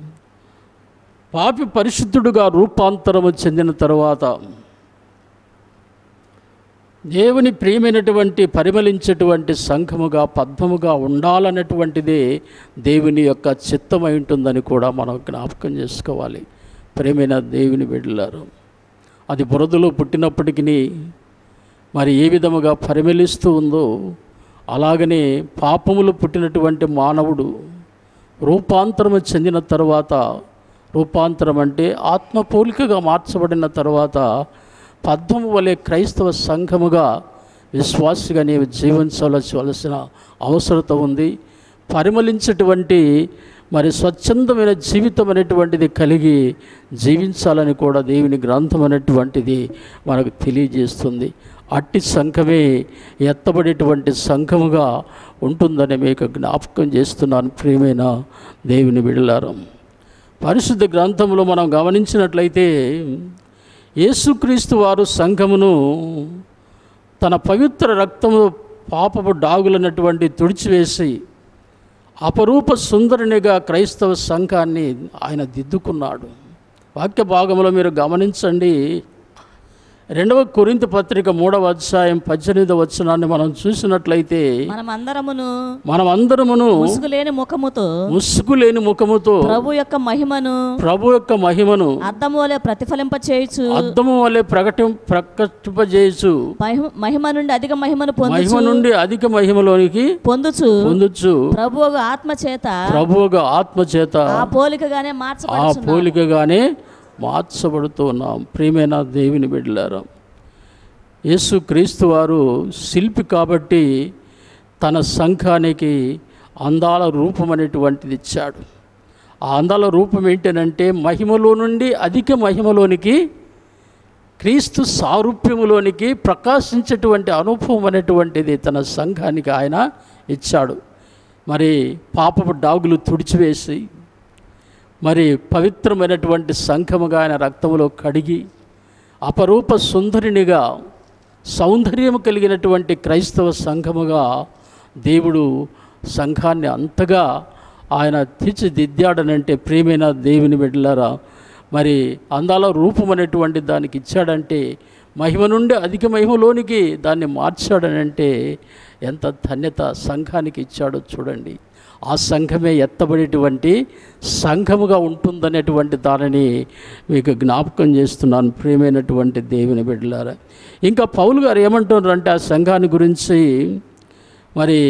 పాపి పరిశుద్ధుడుగా రూపాంతరము చెందిన తరువాత దేవుని ప్రియమైనటువంటి పరిమళించేటువంటి సంఘముగా పద్మముగా ఉండాలన్నటువంటిదే దేవుని యొక్క చిత్తమై ఉంటుందని కూడా మనం జ్ఞాపకం చేసుకోవాలి ప్రేమైన దేవుని బిడ్డలారు అది బురదలో పుట్టినప్పటికీ మరి ఏ విధముగా పరిమళిస్తూ ఉందో అలాగనే పాపములు పుట్టినటువంటి మానవుడు రూపాంతరము చెందిన తర్వాత రూపాంతరం అంటే ఆత్మ పోలికగా మార్చబడిన తర్వాత పద్మము వలె క్రైస్తవ సంఘముగా విశ్వాసిగా నీవు జీవించవలసిన అవసరత ఉంది పరిమళించేటువంటి మరి స్వచ్ఛందమైన జీవితం అనేటువంటిది కలిగి జీవించాలని కూడా దేవుని గ్రంథం అనేటువంటిది మనకు తెలియజేస్తుంది అట్టి సంఘమే ఎత్తబడేటువంటి సంఘముగా ఉంటుందని మీకు జ్ఞాపకం చేస్తున్నాను ప్రియమైన దేవుని బిడలారం పరిశుద్ధ గ్రంథంలో మనం గమనించినట్లయితే యేసుక్రీస్తు వారు సంఘమును తన పవిత్ర రక్తము పాపపు డాగులన్నటువంటి తుడిచివేసి అపరూప సుందరునిగా క్రైస్తవ సంఘాన్ని ఆయన దిద్దుకున్నాడు వాక్య భాగంలో మీరు గమనించండి రెండవ కొరింత పత్రిక మూడవ అధ్యాయం పద్దెనిమిదవ వచనాన్ని మనం చూసినట్లయితే మనమందరమును మనం అందరమును ముసుగులేని ముఖముతో ముసుగు లేని ముఖముతో ప్రభు యొక్క మహిమను ప్రభు యొక్క మహిమను అద్దము వలె ప్రతిఫలింప చేయుచు అద్దము వలె ప్రకటి ప్రకటింపజేయచ్చు మహిమ- మహిమ నుండి అధిక మహిమను పొందు మహిమ నుండి అధిక మహిమలోనికి పొందుచు పొందొచ్చు ప్రభు ఆత్మ చేత ప్రభువుగా ఆత్మ చేత ఆ పోలికగానే ఆ మార్చబడుచున్నాడు పోలికగానే మార్చబడుతూ ఉన్నాం ప్రియమైన దేవుని బిడ్డలారా యేసు క్రీస్తు వారు శిల్పి కాబట్టి తన సంఘానికి అందాల రూపం అనేటువంటిది ఇచ్చాడు ఆ అందాల రూపం ఏంటనంటే మహిమలో నుండి అధిక మహిమలోనికి క్రీస్తు సారూప్యములోనికి ప్రకాశించేటువంటి అనుభవం అనేటువంటిది తన సంఘానికి ఆయన ఇచ్చాడు మరి పాపపు డాగులు తుడిచివేసి మరి పవిత్రమైనటువంటి సంఘముగా ఆయన రక్తములో కడిగి అపరూప సుందరినిగా సౌందర్యం కలిగినటువంటి క్రైస్తవ సంఘముగా దేవుడు సంఘాన్ని అంతగా ఆయన తీర్చిదిద్దాడనంటే ప్రియమైన దేవుని బిడ్డలారా మరి అందాల రూపం అనేటువంటి దానికి ఇచ్చాడంటే మహిమ నుండి అధిక మహిమలోనికి దాన్ని మార్చాడనంటే ఎంత ధన్యత సంఘానికి ఇచ్చాడో చూడండి ఆ సంఘమే ఎత్తబడేటువంటి సంఘముగా ఉంటుందనేటువంటి దానిని మీకు జ్ఞాపకం చేస్తున్నాను ప్రియమైనటువంటి దేవుని బిడ్డలారా ఇంకా పౌలు గారు ఏమంటున్నారంటే ఆ సంఘాన్ని గురించి మరి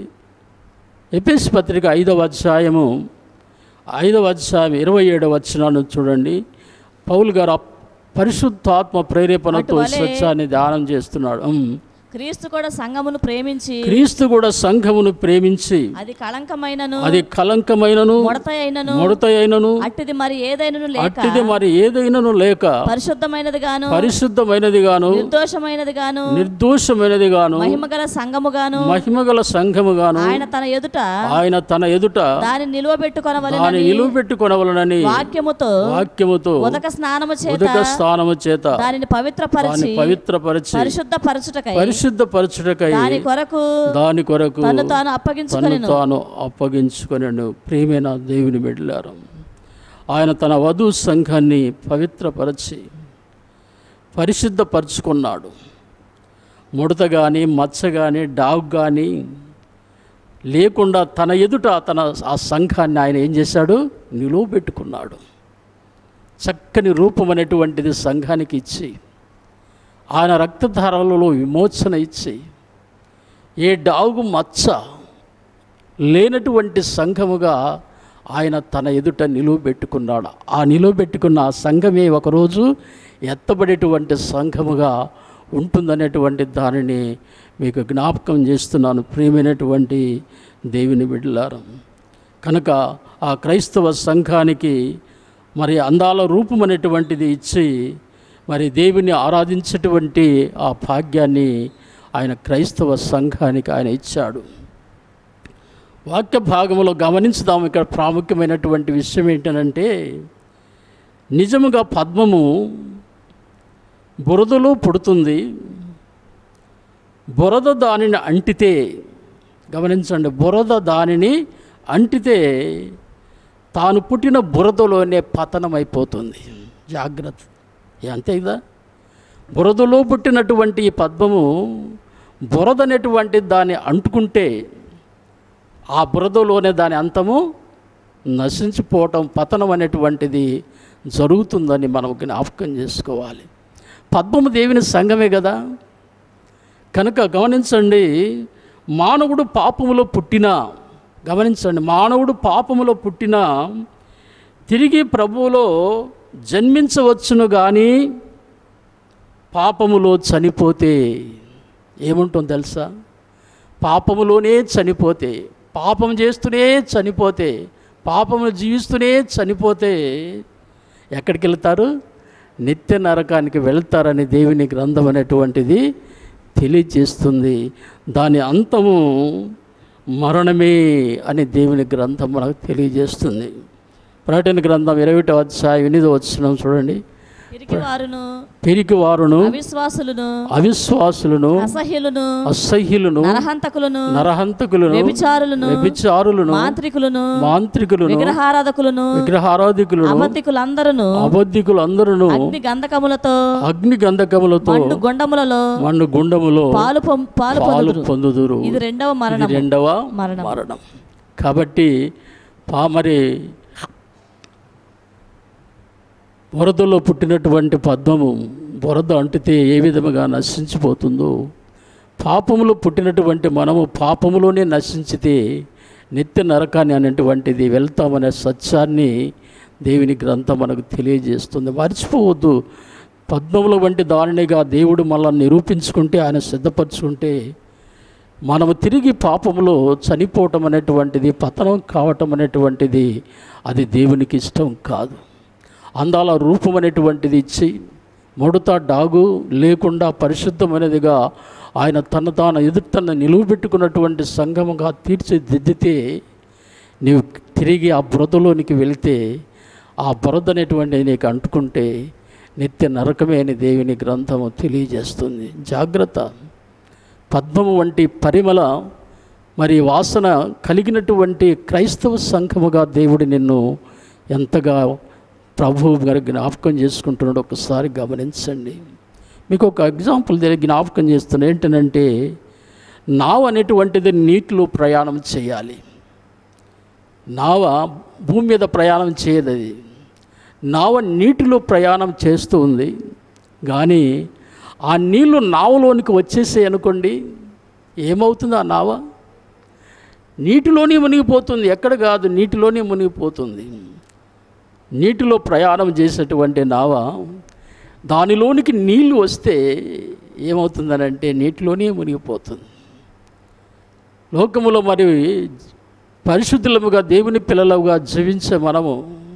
ఎపిస్ పత్రిక ఐదవ అధ్యాయము ఐదవ అధ్యాయం ఇరవై ఏడవ వచనాన్ని చూడండి పౌలు గారు ఆ పరిశుద్ధాత్మ ప్రేరేపణతో అటువలే- స్వచ్ఛాన్ని ధ్యానం చేస్తున్నాడు ఉమ్. క్రీస్తు కూడా సంఘమును ప్రేమించి క్రీస్తు కూడా సంఘమును ప్రేమించి అది కళంకమైనను అది కలంకమైనను ముడత అయినను ముడత అయినను అట్టిది మరి ఏదైనను లేక అట్టిది మరి ఏదైనను లేక పరిశుద్ధమైనది గాను పరిశుద్ధమైనది గాను నిర్దోషమైనది గాను నిర్దోషమైనది గాను మహిమగల సంఘముగాను మహిమగల సంఘము గాను ఆయన తన ఎదుట ఆయన తన ఎదుట దాన్ని నిలువబెట్టుకొనవలెనని దాని నిలువ పెట్టుకొనవలనని వాక్యముతో వాక్యముతో ఉదక స్నానము చేత ఉదక స్థానము చేత దానిని దాన్ని పవిత్రపరచి పవిత్రపరిచి పరిశుద్ధ పరచుటకై పరిశుద్ధపరచుటకై దాని కొరకు దాని కొరకు తను తాను తను అప్పగించుకొనెను తాను అప్పగించుకొనను ప్రియమైన దేవుని బిడ్డలారు ఆయన తన వధు సంఘాన్ని పవిత్రపరచి పరిశుద్ధపరుచుకున్నాడు ముడత కానీ మచ్చ కానీ డాగ్ కానీ లేకుండా తన ఎదుట తన ఆ సంఘాన్ని ఆయన ఏం చేశాడు నిలువ పెట్టుకున్నాడు చక్కని రూపం అనేటువంటిది సంఘానికి ఇచ్చి ఆయన రక్తధారాలలో విమోచన ఇచ్చి ఏ డాగు మచ్చ లేనటువంటి సంఘముగా ఆయన తన ఎదుట నిలువ పెట్టుకున్నాడు ఆ నిలువ పెట్టుకున్న ఆ సంఘమే ఒకరోజు ఎత్తబడేటువంటి సంఘముగా ఉంటుందనేటువంటి దానిని మీకు జ్ఞాపకం చేస్తున్నాను ప్రియమైనటువంటి దేవుని బిడ్డలారం కనుక ఆ క్రైస్తవ సంఘానికి మరి అందాల రూపం అనేటువంటిది ఇచ్చి మరి దేవుని ఆరాధించేటువంటి ఆ భాగ్యాన్ని ఆయన క్రైస్తవ సంఘానికి ఆయన ఇచ్చాడు వాక్య భాగంలో గమనించుదాం ఇక్కడ ప్రాముఖ్యమైనటువంటి విషయం ఏంటనంటే నిజముగా పద్మము బురదలో పుడుతుంది బురద దానిని అంటితే గమనించండి బురద దానిని అంటితే తాను పుట్టిన బురదలోనే పతనమైపోతుంది జాగ్రత్త ఏ అంతే కదా బురదలో పుట్టినటువంటి ఈ పద్మము బురద అనేటువంటి దాన్ని అంటుకుంటే ఆ బురదలోనే దాని అంతము నశించిపోవటం పతనం అనేటువంటిది జరుగుతుందని మనం జ్ఞాపకం చేసుకోవాలి పద్మము దేవుని సంఘమే కదా కనుక గమనించండి మానవుడు పాపములో పుట్టిన గమనించండి మానవుడు పాపములో పుట్టిన తిరిగి ప్రభువులో జన్మించవచ్చును కానీ పాపములో చనిపోతే ఏముంటుంది తెలుసా పాపములోనే చనిపోతే పాపం చేస్తూనే చనిపోతే పాపము జీవిస్తూనే చనిపోతే ఎక్కడికి వెళ్తారు నిత్య నరకానికి వెళ్తారని దేవుని గ్రంథం అనేటువంటిది తెలియజేస్తుంది దాని అంతము మరణమే అని దేవుని గ్రంథం మనకు తెలియజేస్తుంది ప్రకటన గ్రంథం ఇరవై అధ్యాయం ఎనిమిదో వచ్చిన చూడండి తిరిగి వారును పెరిగి వారును అవిశ్వాసులను అవిశ్వాసులను అసహ్యులను అసహ్యులను నరహంతకులను నరహంతకులను వ్యభిచారులను వ్యభిచారులను మాంత్రికులను మాంత్రికులను విగ్రహారాధకులను విగ్రహారాధికులను అబద్ధికులందరూ అబద్ధికులందరూ అగ్ని గంధకములతో అగ్ని గంధకములతో మండు గొండములలో మన్ను గుండములో పాలు పొం- పాలు పాలు పొందుదురు పొందుదురు ఇది రెండవ ఇది మరణం రెండవ మరణం. మరణం కాబట్టి పా మరి బురదలో పుట్టినటువంటి పద్మము బురద అంటితే ఏ విధముగా నశించిపోతుందో పాపములో పుట్టినటువంటి మనము పాపములోనే నశించితే నిత్య నరకాన్ని అనేటువంటిది వెళ్తామనే సత్యాన్ని దేవుని గ్రంథం మనకు తెలియజేస్తుంది మర్చిపోవద్దు పద్మముల వంటి దానినిగా దేవుడు మనల్ని నిరూపించుకుంటే ఆయన సిద్ధపరచుకుంటే మనము తిరిగి పాపములో చనిపోవటం అనేటువంటిది పతనం కావటం అనేటువంటిది అది దేవునికి ఇష్టం కాదు అందాల రూపం అనేటువంటిది ఇచ్చి ముడత డాగు లేకుండా పరిశుద్ధమైనదిగా ఆయన తన తాను ఎదుటను నిలువబెట్టుకున్నటువంటి సంఘముగా తీర్చిదిద్దితే నీవు తిరిగి ఆ బురదలోనికి వెళితే ఆ బురద అనేటువంటిది నీకు అంటుకుంటే నిత్య నరకమే అని దేవుని గ్రంథము తెలియజేస్తుంది జాగ్రత్త పద్మము వంటి పరిమళ మరి వాసన కలిగినటువంటి క్రైస్తవ సంఘముగా దేవుడు నిన్ను ఎంతగా ప్రభువు గారు జ్ఞాపకం చేసుకుంటున్నాడు ఒకసారి గమనించండి మీకు ఒక ఎగ్జాంపుల్ దగ్గర జ్ఞాపకం చేస్తున్నా ఏంటంటే నావ అనేటువంటిది నీటిలో ప్రయాణం చేయాలి నావ భూమి మీద ప్రయాణం చేయదు అది నావ నీటిలో ప్రయాణం చేస్తూ ఉంది కానీ ఆ నీళ్లు నావలోనికి వచ్చేసాయి అనుకోండి ఏమవుతుంది ఆ నావ నీటిలోనే మునిగిపోతుంది ఎక్కడ కాదు నీటిలోనే మునిగిపోతుంది నీటిలో ప్రయాణం చేసేటువంటి నావ దానిలోనికి నీళ్లు వస్తే ఏమవుతుందనంటే నీటిలోనే మునిగిపోతుంది లోకములో మరి పరిశుద్ధులముగా దేవుని పిల్లలుగా జీవించే మనము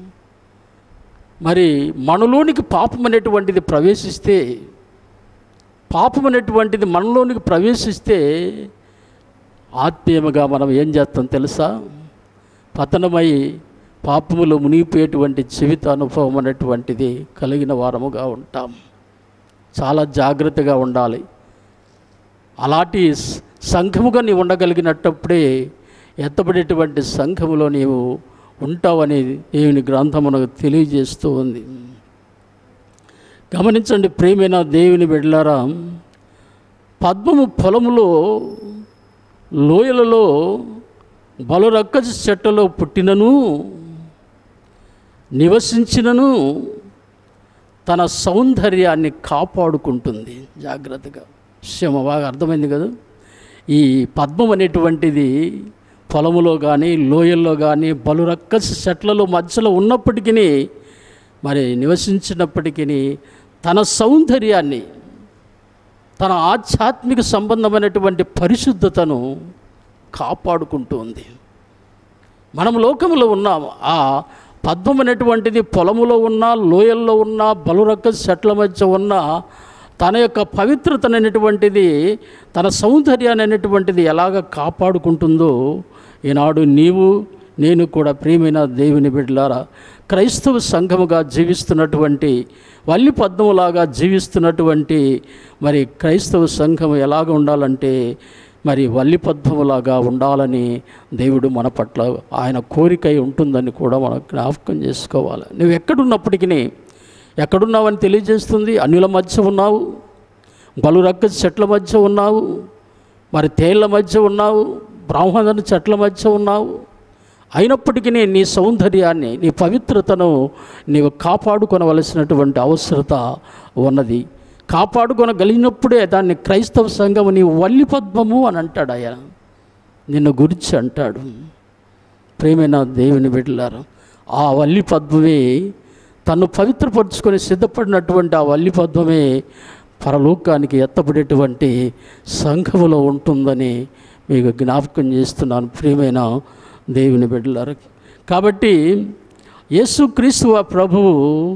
మరి మనలోనికి పాపం అనేటువంటిది ప్రవేశిస్తే పాపం అనేటువంటిది మనలోనికి ప్రవేశిస్తే ఆత్మీయముగా మనం ఏం చేస్తాం తెలుసా పతనమై పాపములో మునిగిపోయేటువంటి జీవిత అనుభవం అనేటువంటిది కలిగిన వారముగా ఉంటాం చాలా జాగ్రత్తగా ఉండాలి అలాంటి స- సంఘముగా నీవు ఉండగలిగినట్టప్పుడే ఎత్తబడేటువంటి సంఘములో నీవు ఉంటావని దేవుని గ్రంథం మనకు తెలియజేస్తూ ఉంది గమనించండి ప్రేమైన దేవుని బిడ్డలారా పద్మము పొలములో లోయలలో బలురక్కసి చెట్టలో పుట్టినను నివసించినను తన సౌందర్యాన్ని కాపాడుకుంటుంది జాగ్రత్తగా విషయం బాగా అర్థమైంది కదా ఈ పద్మం అనేటువంటిది పొలములో కానీ లోయల్లో కానీ బలురక్కసి చెట్లలో మధ్యలో ఉన్నప్పటికీ మరి నివసించినప్పటికీ తన సౌందర్యాన్ని తన ఆధ్యాత్మిక సంబంధమైనటువంటి పరిశుద్ధతను కాపాడుకుంటూ ఉంది మనం లోకంలో ఉన్నాం ఆ పద్మం అనేటువంటిది పొలములో ఉన్న లోయల్లో ఉన్న బలురక్క చెట్ల మధ్య ఉన్న తన యొక్క పవిత్రత అనేటువంటిది తన సౌందర్యాన్ని అనేటువంటిది ఎలాగ కాపాడుకుంటుందో ఈనాడు నీవు నేను కూడా ప్రియమైన దేవుని బిడ్డలారా క్రైస్తవ సంఘముగా జీవిస్తున్నటువంటి వల్లి పద్మములాగా జీవిస్తున్నటువంటి మరి క్రైస్తవ సంఘం ఎలాగ ఉండాలంటే మరి వల్లి పద్మములాగా ఉండాలని దేవుడు మన పట్ల ఆయన కోరికై ఉంటుందని కూడా మనం జ్ఞాపకం చేసుకోవాలి నువ్వు ఎక్కడున్నప్పటికీ ఎక్కడున్నావని తెలియజేస్తుంది అన్యుల మధ్య ఉన్నావు బలురక్క చెట్ల మధ్య ఉన్నావు మరి తేళ్ల మధ్య ఉన్నావు బ్రాహ్మణ చెట్ల మధ్య ఉన్నావు అయినప్పటికీ నీ సౌందర్యాన్ని నీ పవిత్రతను నీవు కాపాడుకొనవలసినటువంటి అవసరత ఉన్నది కాపాడుకొనగలిగినప్పుడే దాన్ని క్రైస్తవ సంఘం నీ వల్లి పద్మము అని అంటాడు ఆయన నిన్ను గురించి అంటాడు ప్రేమైన దేవుని బిడ్డలారు ఆ వల్లి పద్మమే తను పవిత్రపరుచుకొని సిద్ధపడినటువంటి ఆ వల్లి పద్మమే పరలోకానికి ఎత్తబడేటువంటి సంఘములో ఉంటుందని మీకు జ్ఞాపకం చేస్తున్నాను ప్రియమైన దేవుని బిడ్డలారు కాబట్టి యేసుక్రీస్తు ఆ ప్రభువు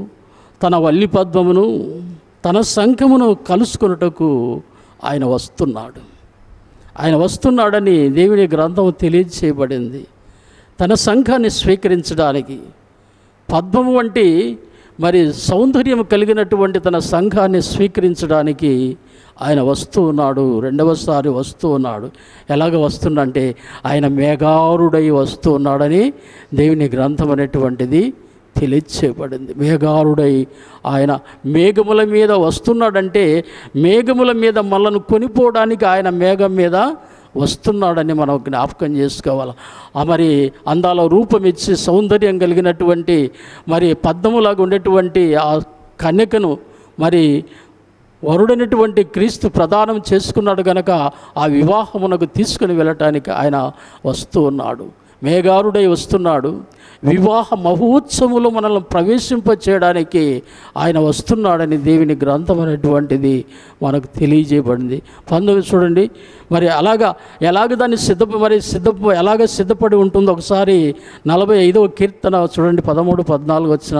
తన వల్లి పద్మమును తన సంఘమును కలుసుకొనుటకు ఆయన వస్తున్నాడు ఆయన వస్తున్నాడని దేవుని గ్రంథం తెలియజేయబడింది తన సంఘాన్ని స్వీకరించడానికి పద్మము వంటి మరి సౌందర్యం కలిగినటువంటి తన సంఘాన్ని స్వీకరించడానికి ఆయన వస్తూ ఉన్నాడు రెండవసారి వస్తూ ఉన్నాడు ఎలాగ వస్తుండంటే ఆయన మేఘారుడై వస్తూ ఉన్నాడని దేవుని గ్రంథం అనేటువంటిది తెలియచేయబడింది మేఘారుడై ఆయన మేఘముల మీద వస్తున్నాడంటే మేఘముల మీద మనల్ని కొనిపోవడానికి ఆయన మేఘం మీద వస్తున్నాడని మనం జ్ఞాపకం చేసుకోవాలి ఆ మరి అందాల రూపం ఇచ్చి సౌందర్యం కలిగినటువంటి మరి పద్మములాగా ఉండేటువంటి ఆ కన్యకను మరి వరుడైనటువంటి క్రీస్తు ప్రదానం చేసుకున్నాడు గనక ఆ వివాహమునకు తీసుకుని వెళ్ళటానికి ఆయన వస్తూ ఉన్నాడు మేఘారుడై వస్తున్నాడు వివాహ మహోత్సవములో మనల్ని ప్రవేశింప చేయడానికి ఆయన వస్తున్నాడని దేవుని గ్రంథం అనేటువంటిది మనకు తెలియజేయబడింది పంతొమ్మిది చూడండి మరి అలాగా ఎలాగ దాన్ని సిద్ధ మరి సిద్ధ ఎలాగ సిద్ధపడి ఉంటుందో ఒకసారి నలభై ఐదవ కీర్తన చూడండి పదమూడు పద్నాలుగు వచ్చిన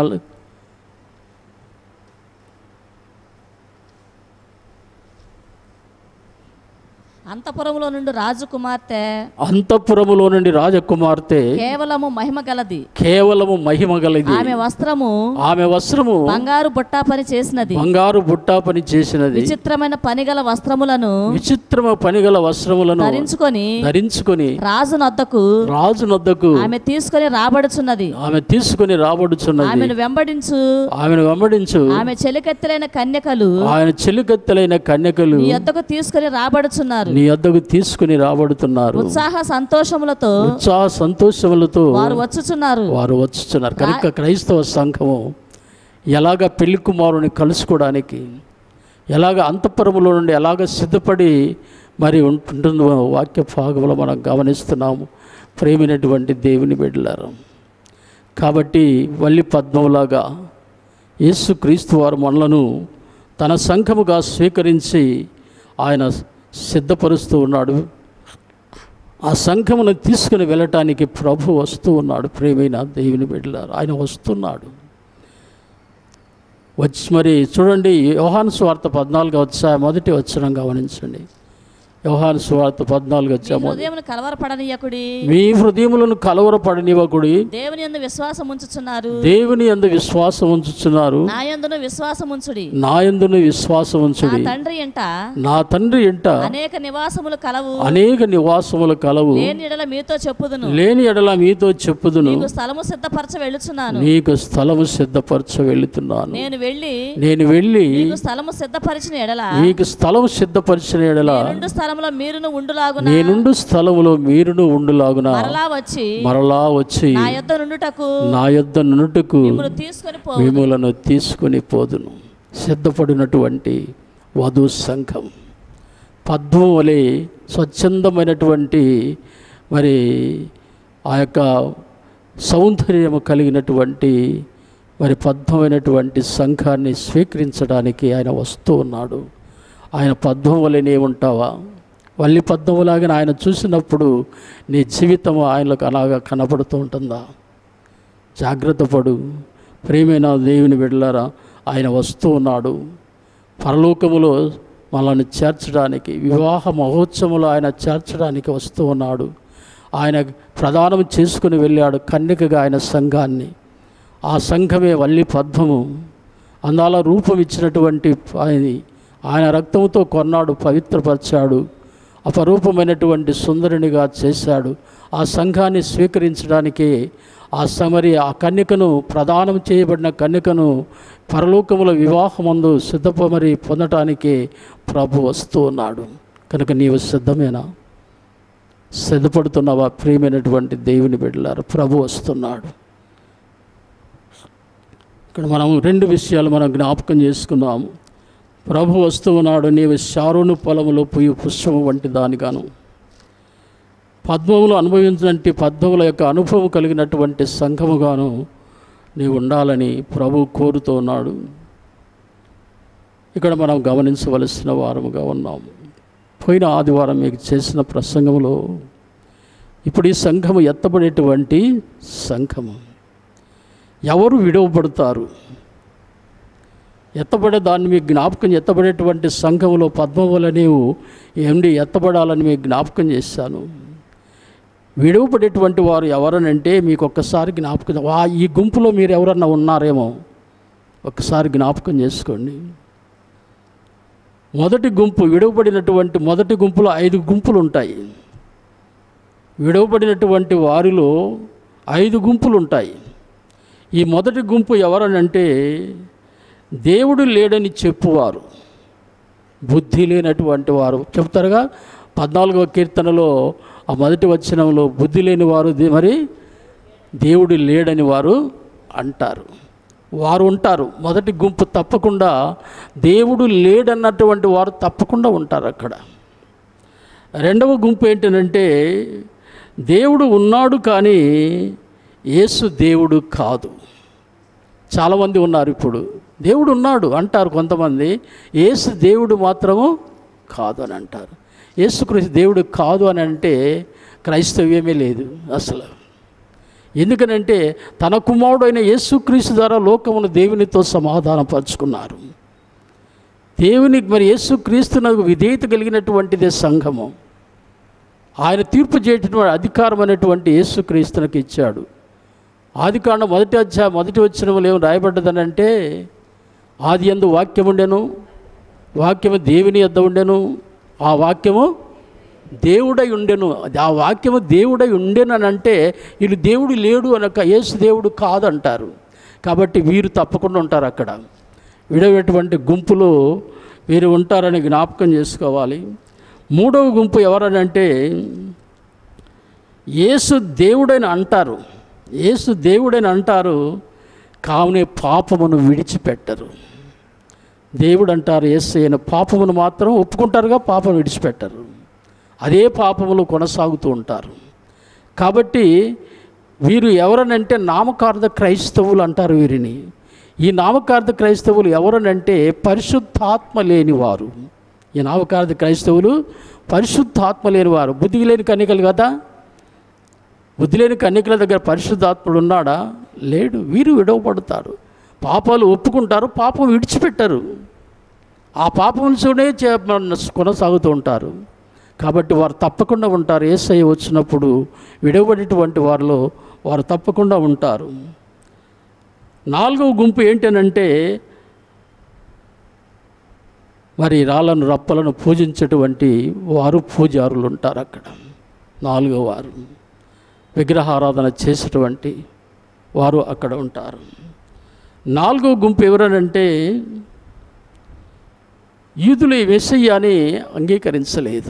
అంతపురములో నుండి రాజకుమార్తె అంతఃపురములో నుండి రాజకుమార్తె కేవలము మహిమ గలది కేవలము మహిమ గలది ఆమె వస్త్రము ఆమె వస్త్రము బంగారు బుట్టా పని చేసినది బంగారు బుట్టా పని చేసినది విచిత్రమైన పనిగల వస్త్రములను విచిత్రమ పనిగల వస్త్రములను ధరించుకొని ధరించుకొని రాజు నొద్దకు రాజు నొద్దకు ఆమె తీసుకొని రాబడుచున్నది ఆమె తీసుకుని రాబడుచున్నది ఆమెను వెంబడించు ఆమెను వెంబడించు ఆమె చెలికెత్తలైన కన్యకలు ఆయన చెలికత్తెలైన కన్యకలు నీ యొద్దకు తీసుకొని రాబడుచున్నారు నీ వద్దకు తీసుకుని రాబడుతున్నారు ఉత్సాహ సంతోషములతో ఉత్సాహ సంతోషములతో వారు వచ్చుచున్నారు వారు వచ్చుచున్నారు కనుక క్రైస్తవ సంఘము ఎలాగ పెళ్లి కుమారుని కలుసుకోవడానికి ఎలాగ అంతఃపురములో నుండి ఎలాగ సిద్ధపడి మరి ఉంటుందో వాక్య భాగంలో మనం గమనిస్తున్నాము ప్రేమినటువంటి దేవుని బిడ్డలారు కాబట్టి వల్లి పద్మములాగా యేసుక్రీస్తు వారు మనలను తన సంఘముగా స్వీకరించి ఆయన సిద్ధపరుస్తూ ఉన్నాడు ఆ సంఘమును తీసుకుని వెళ్ళటానికి ప్రభు వస్తూ ఉన్నాడు ప్రేమైన దేవుని బిడ్డలారు ఆయన వస్తున్నాడు వచ్చి మరి చూడండి యోహాను స్వార్థ పద్నాలుగు వచ్చా మొదటి వచ్చరం గమనించండి వ్యవహార సువార్త పద్నాలుగు మీ వచ్చాము హృదయమును కలవరపడనీయకుడి మీ హృదయములను కలవరపడనివ్వకుడి దేవుని యందు విశ్వాసం ఉంచుచున్నారు దేవుని యందు విశ్వాసం ఉంచుచున్నారు నా యందును విశ్వాసం ఉంచుడి నా యందును విశ్వాసం నా ఉంచుడి తండ్రి ఎంట నా తండ్రి ఎంట అనేక నివాసములు కలవు అనేక నివాసములు కలవు లేని ఎడల మీతో చెప్పుదును లేని ఎడల మీతో చెప్పుదును నీకు స్థలము సిద్ధపరచ వెళ్ళుచున్నాను నీకు స్థలము సిద్ధపరచ వెళుతున్నాను నేను వెళ్ళి నేను వెళ్ళి నీకు స్థలము సిద్ధపరిచిన ఎడల నీకు స్థలము సిద్ధపరిచిన ఎడల నేనుండు స్థలములో మీరును ఉండులాగున నేనుండు స్థలములో మీరును ఉండులాగున మరలా వచ్చి మరలా వచ్చి నా యొద్ద నుండుటకు నా యొద్ద నునుటకు మిమ్మల్ని తీసుకొని పో మిమ్మలను తీసుకుని పోదును సిద్ధపడినటువంటి వధు సంఘం పద్మం వలె స్వచ్ఛందమైనటువంటి మరి ఆ యొక్క సౌందర్యము కలిగినటువంటి మరి పద్మమైనటువంటి సంఘాన్ని స్వీకరించడానికి ఆయన వస్తూ ఉన్నాడు ఆయన పద్మం వలెనే ఉంటావా వల్లి పద్మములాగా ఆయన చూసినప్పుడు నీ జీవితం ఆయనకు అలాగా కనపడుతూ ఉంటుందా జాగ్రత్త పడు ప్రేమైన దేవుని బిడ్డలారా ఆయన వస్తూ ఉన్నాడు పరలోకములో మనల్ని చేర్చడానికి వివాహ మహోత్సవంలో ఆయన చేర్చడానికి వస్తూ ఉన్నాడు ఆయన ప్రదానం చేసుకుని వెళ్ళాడు కన్నికగా ఆయన సంఘాన్ని ఆ సంఘమే వల్లి పద్మము అందాల రూపం ఇచ్చినటువంటి ఆయన ఆయన రక్తంతో కొన్నాడు పవిత్రపరిచాడు అపరూపమైనటువంటి సుందరునిగా చేశాడు ఆ సంఘాన్ని స్వీకరించడానికి ఆ సమరి ఆ కన్యకను ప్రదానం చేయబడిన కన్యకను పరలోకముల వివాహమందు సిద్ధపమరి పొందటానికి ప్రభు వస్తూ ఉన్నాడు కనుక నీవు సిద్ధమేనా సిద్ధపడుతున్నావా ప్రియమైనటువంటి దేవుని బిడ్డలారు ప్రభు వస్తున్నాడు ఇక్కడ మనం రెండు విషయాలు మనం జ్ఞాపకం చేసుకున్నాము ప్రభు వస్తూ ఉన్నాడు నీవు శారోను పొలములో పుయ్యి పుష్పము వంటి దానిగాను పద్మములు అనుభవించినట్టు పద్మముల యొక్క అనుభవం కలిగినటువంటి సంఘముగాను నీవు ఉండాలని ప్రభు కోరుతూ ఉన్నాడు ఇక్కడ మనం గమనించవలసిన వారముగా ఉన్నాము పోయిన ఆదివారం మీకు చేసిన ప్రసంగంలో ఇప్పుడు ఈ సంఘము ఎత్తబడేటువంటి సంఘము ఎవరు విడవబడతారు ఎత్తబడే దాన్ని మీకు జ్ఞాపకం ఎత్తబడేటువంటి సంఘంలో పద్మముల నీవు ఏమిటి ఎత్తబడాలని మీకు జ్ఞాపకం చేశాను విడవబడేటువంటి వారు ఎవరనంటే మీకు ఒక్కసారి జ్ఞాపకం వా ఈ గుంపులో మీరు ఎవరన్నా ఉన్నారేమో ఒక్కసారి జ్ఞాపకం చేసుకోండి మొదటి గుంపు విడవబడినటువంటి మొదటి గుంపులో ఐదు గుంపులు ఉంటాయి విడవబడినటువంటి వారిలో ఐదు గుంపులు ఉంటాయి ఈ మొదటి గుంపు ఎవరనంటే దేవుడు లేడని చెప్పువారు బుద్ధి లేనటువంటి వారు చెప్తారుగా పద్నాలుగవ కీర్తనలో ఆ మొదటి వచనంలో బుద్ధి లేని వారు దే- మరి దేవుడు లేడని వారు అంటారు వారు ఉంటారు మొదటి గుంపు తప్పకుండా దేవుడు లేడన్నటువంటి వారు తప్పకుండా ఉంటారు అక్కడ రెండవ గుంపు ఏంటంటే దేవుడు ఉన్నాడు కానీ యేసు దేవుడు కాదు చాలామంది ఉన్నారు ఇప్పుడు దేవుడు ఉన్నాడు అంటారు కొంతమంది యేసు దేవుడు మాత్రము కాదు అని అంటారు యేసుక్రీస్తు దేవుడు కాదు అని అంటే క్రైస్తవ్యమే లేదు అసలు ఎందుకనంటే తన కుమారుడు అయిన యేసుక్రీస్తు ద్వారా లోకమును దేవునితో సమాధానపరుచుకున్నారు దేవునికి మరి యేసుక్రీస్తునకు విధేయత కలిగినటువంటిదే సంఘము ఆయన తీర్పు చేయటటువంటి అధికారం అనేటువంటి యేసుక్రీస్తునకు ఇచ్చాడు ఆది కాండం మొదటి అధ్యాయ మొదటి వచ్చినములు ఏమి రాయబడ్డదని అంటే ఆది ఎందు వాక్యం ఉండెను వాక్యము దేవుని యొద్ద ఉండెను ఆ వాక్యము దేవుడై ఉండెను అది ఆ వాక్యము దేవుడై ఉండెను అని అంటే వీళ్ళు దేవుడు లేడు అనక యేసు దేవుడు కాదంటారు కాబట్టి వీరు తప్పకుండా ఉంటారు అక్కడ విడవేటువంటి గుంపులో వీరు ఉంటారని జ్ఞాపకం చేసుకోవాలి మూడవ గుంపు ఎవరనంటే యేసు దేవుడని అంటారు యేసు దేవుడని అంటారు కావునే పాపమును విడిచిపెట్టరు దేవుడు అంటారు యేసు అయిన పాపమును మాత్రం ఒప్పుకుంటారుగా పాపం విడిచిపెట్టరు అదే పాపములు కొనసాగుతూ ఉంటారు కాబట్టి వీరు ఎవరనంటే నామకార్థ క్రైస్తవులు అంటారు వీరిని ఈ నామకార్థ క్రైస్తవులు ఎవరనంటే పరిశుద్ధాత్మ లేనివారు ఈ నామకార్థ క్రైస్తవులు పరిశుద్ధాత్మ లేనివారు బుద్ధి లేని కన్నికలు కదా బుద్ధి లేని కన్యకల దగ్గర పరిశుద్ధాత్ముడు ఉన్నాడా లేడు వీరు విడవబడతారు పాపాలు ఒప్పుకుంటారు పాపం విడిచిపెట్టరు ఆ పాపం చూడే చే- కొనసాగుతూ ఉంటారు కాబట్టి వారు తప్పకుండా ఉంటారు ఏసై వచ్చినప్పుడు విడవబడేటువంటి వారిలో వారు తప్పకుండా ఉంటారు నాలుగవ గుంపు ఏంటనంటే మరి రాళ్ళను రప్పలను పూజించేటువంటి వారు పూజారులు ఉంటారు అక్కడ నాలుగో వారు విగ్రహారాధన చేసేటువంటి వారు అక్కడ ఉంటారు నాలుగో గుంపు ఎవరనంటే యూదులు ఈ మెస్సయ్యాని అంగీకరించలేదు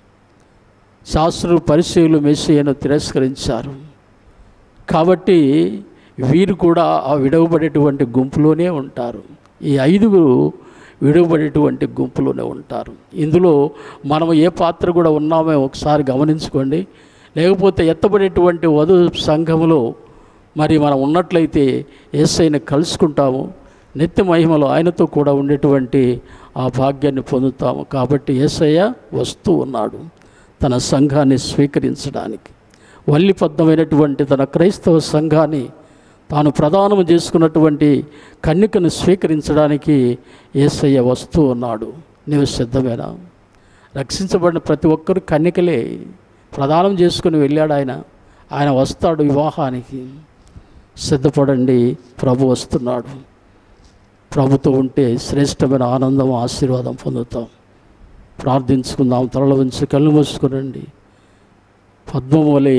శాస్త్రులు పరిశీలు మెస్సయ్యను తిరస్కరించారు కాబట్టి వీరు కూడా ఆ విడవబడేటువంటి గుంపులోనే ఉంటారు ఈ ఐదుగురు విడవబడేటువంటి గుంపులోనే ఉంటారు ఇందులో మనం ఏ పాత్ర కూడా ఉన్నామో ఒకసారి గమనించుకోండి లేకపోతే ఎత్తబడేటువంటి వధు సంఘములో మరి మనం ఉన్నట్లయితే ఏసైని కలుసుకుంటాము నిత్య మహిమలో ఆయనతో కూడా ఉండేటువంటి ఆ భాగ్యాన్ని పొందుతాము కాబట్టి ఏసయ్య వస్తూ ఉన్నాడు తన సంఘాన్ని స్వీకరించడానికి వల్లిబద్ధమైనటువంటి తన క్రైస్తవ సంఘాన్ని తాను ప్రదానం చేసుకున్నటువంటి కన్నికను స్వీకరించడానికి ఏసయ్య వస్తూ ఉన్నాడు నీవు సిద్ధమేనా రక్షించబడిన ప్రతి ఒక్కరు కన్నికలే ప్రదానం చేసుకుని వెళ్ళాడు ఆయన ఆయన వస్తాడు వివాహానికి సిద్ధపడండి ప్రభు వస్తున్నాడు ప్రభుతో ఉంటే శ్రేష్టమైన ఆనందం ఆశీర్వాదం పొందుతాం ప్రార్థించుకుందాం తరల ఉంచి కళ్ళు మూసుకునండి పద్మము వలె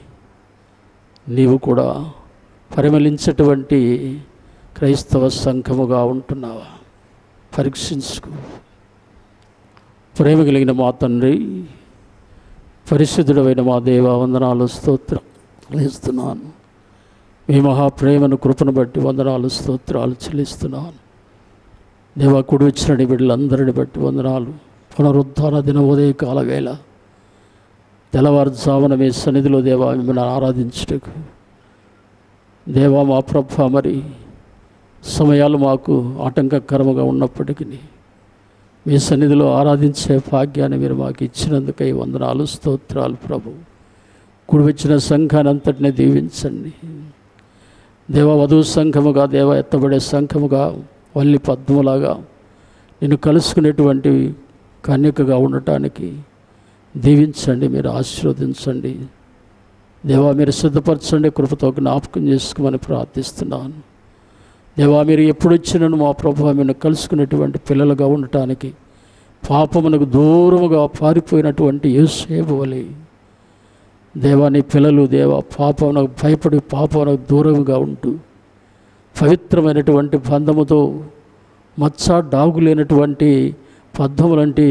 నీవు కూడా పరిమళించేటువంటి క్రైస్తవ సంఘముగా ఉంటున్నావా పరీక్షించుకో ప్రేమ కలిగిన మా తండ్రి పరిశుద్ధుడమైన మా దేవ వందనాలు స్తోత్రం ఇస్తున్నాను మీ మహాప్రేమను కృపను బట్టి వందనాలు స్తోత్రాలు చెల్లిస్తున్నాను దేవా కుడి వచ్చిన బిడ్డలందరిని బట్టి వందనాలు పునరుద్ధాన దిన ఉదయకాల వేళ తెల్లవారుజామున మీ సన్నిధిలో దేవా మిమ్మల్ని ఆరాధించుటకు దేవా మా ప్రభ మరి సమయాలు మాకు ఆటంకకరముగా ఉన్నప్పటికీ మీ సన్నిధిలో ఆరాధించే భాగ్యాన్ని మీరు మాకు ఇచ్చినందుకై వందనాలు స్తోత్రాలు ప్రభు కుడి వచ్చిన సంఘాన్ని అంతటిని దీవించండి దేవ వధువు సంఘముగా దేవ ఎత్తబడే సంఘముగా వల్లి పద్మలాగా నిన్ను కలుసుకునేటువంటి కన్యకగా ఉండటానికి దీవించండి మీరు ఆశీర్వదించండి దేవా మీరు సిద్ధపరచండి కృపతో జ్ఞాపకం చేసుకోమని ప్రార్థిస్తున్నాను దేవా మీరు ఎప్పుడు వచ్చినను మా ప్రభు మీరు కలుసుకునేటువంటి పిల్లలుగా ఉండటానికి పాపమునకు దూరముగా పారిపోయినటువంటి యేసేపు వలె దేవా నీ పిల్లలు దేవా పాపమునకు భయపడి పాపమునకు దూరముగా ఉంటూ పవిత్రమైనటువంటి బంధముతో మచ్చ డాగు లేనటువంటి పద్మములంటి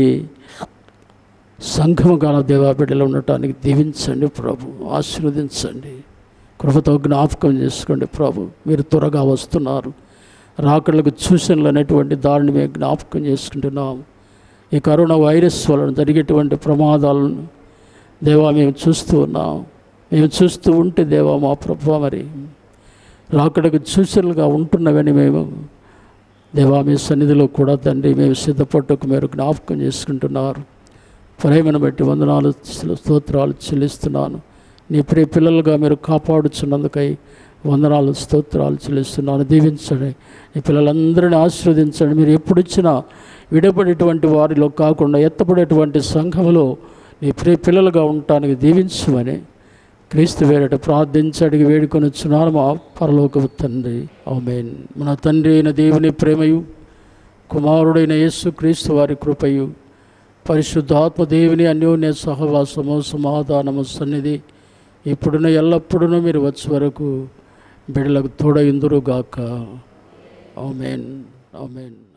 సంఘము కాల దేవా బిడ్డలు ఉండటానికి దీవించండి ప్రభు ఆశీర్వదించండి కృపతో జ్ఞాపకం చేసుకోండి ప్రభు మీరు త్వరగా వస్తున్నారు రాకళ్ళకు సూచనలు అనేటువంటి దారిని మేము జ్ఞాపకం చేసుకుంటున్నాం ఈ కరోనా వైరస్ వలన జరిగేటువంటి ప్రమాదాలను దేవా మేము చూస్తూ ఉన్నాం మేము చూస్తూ ఉంటే దేవా మా ప్రభు మరి రాకడకు సూచనలుగా ఉంటున్నవని మేము దేవా మీ సన్నిధిలో కూడా తండ్రి మేము సిద్ధపట్టుకు మీరు జ్ఞాపకం చేసుకుంటున్నారు ప్రేమను బట్టి వందనాలు స్తోత్రాలు చెల్లిస్తున్నాను నీ ప్రియ పిల్లలుగా మీరు కాపాడుచున్నందుకై వందనాలు స్తోత్రాలు చెల్లిస్తున్నాను దీవించండి ఈ పిల్లలందరినీ ఆశీర్వదించండి మీరు ఎప్పుడు ఇచ్చినా విడబడేటువంటి వారిలో కాకుండా ఎత్తపడేటువంటి సంఘములో నీ ప్రియ పిల్లలుగా ఉండటానికి దీవించమని క్రీస్తు వేరట ప్రార్థించి అడిగి వేడుకొని వచ్చున్నాను మా పరలోకపు తండ్రి ఆమేన్ మన తండ్రి అయిన దేవుని ప్రేమయు కుమారుడైన యేసు క్రీస్తు వారి కృపయు పరిశుద్ధాత్మ దేవుని అన్యోన్య సహవాసము సమాధానము సన్నిధి ఇప్పుడున్న ఎల్లప్పుడూ మీరు వచ్చే వరకు బిడ్డలకు తోడైందురుగాక ఆమెన్ ఆమెన్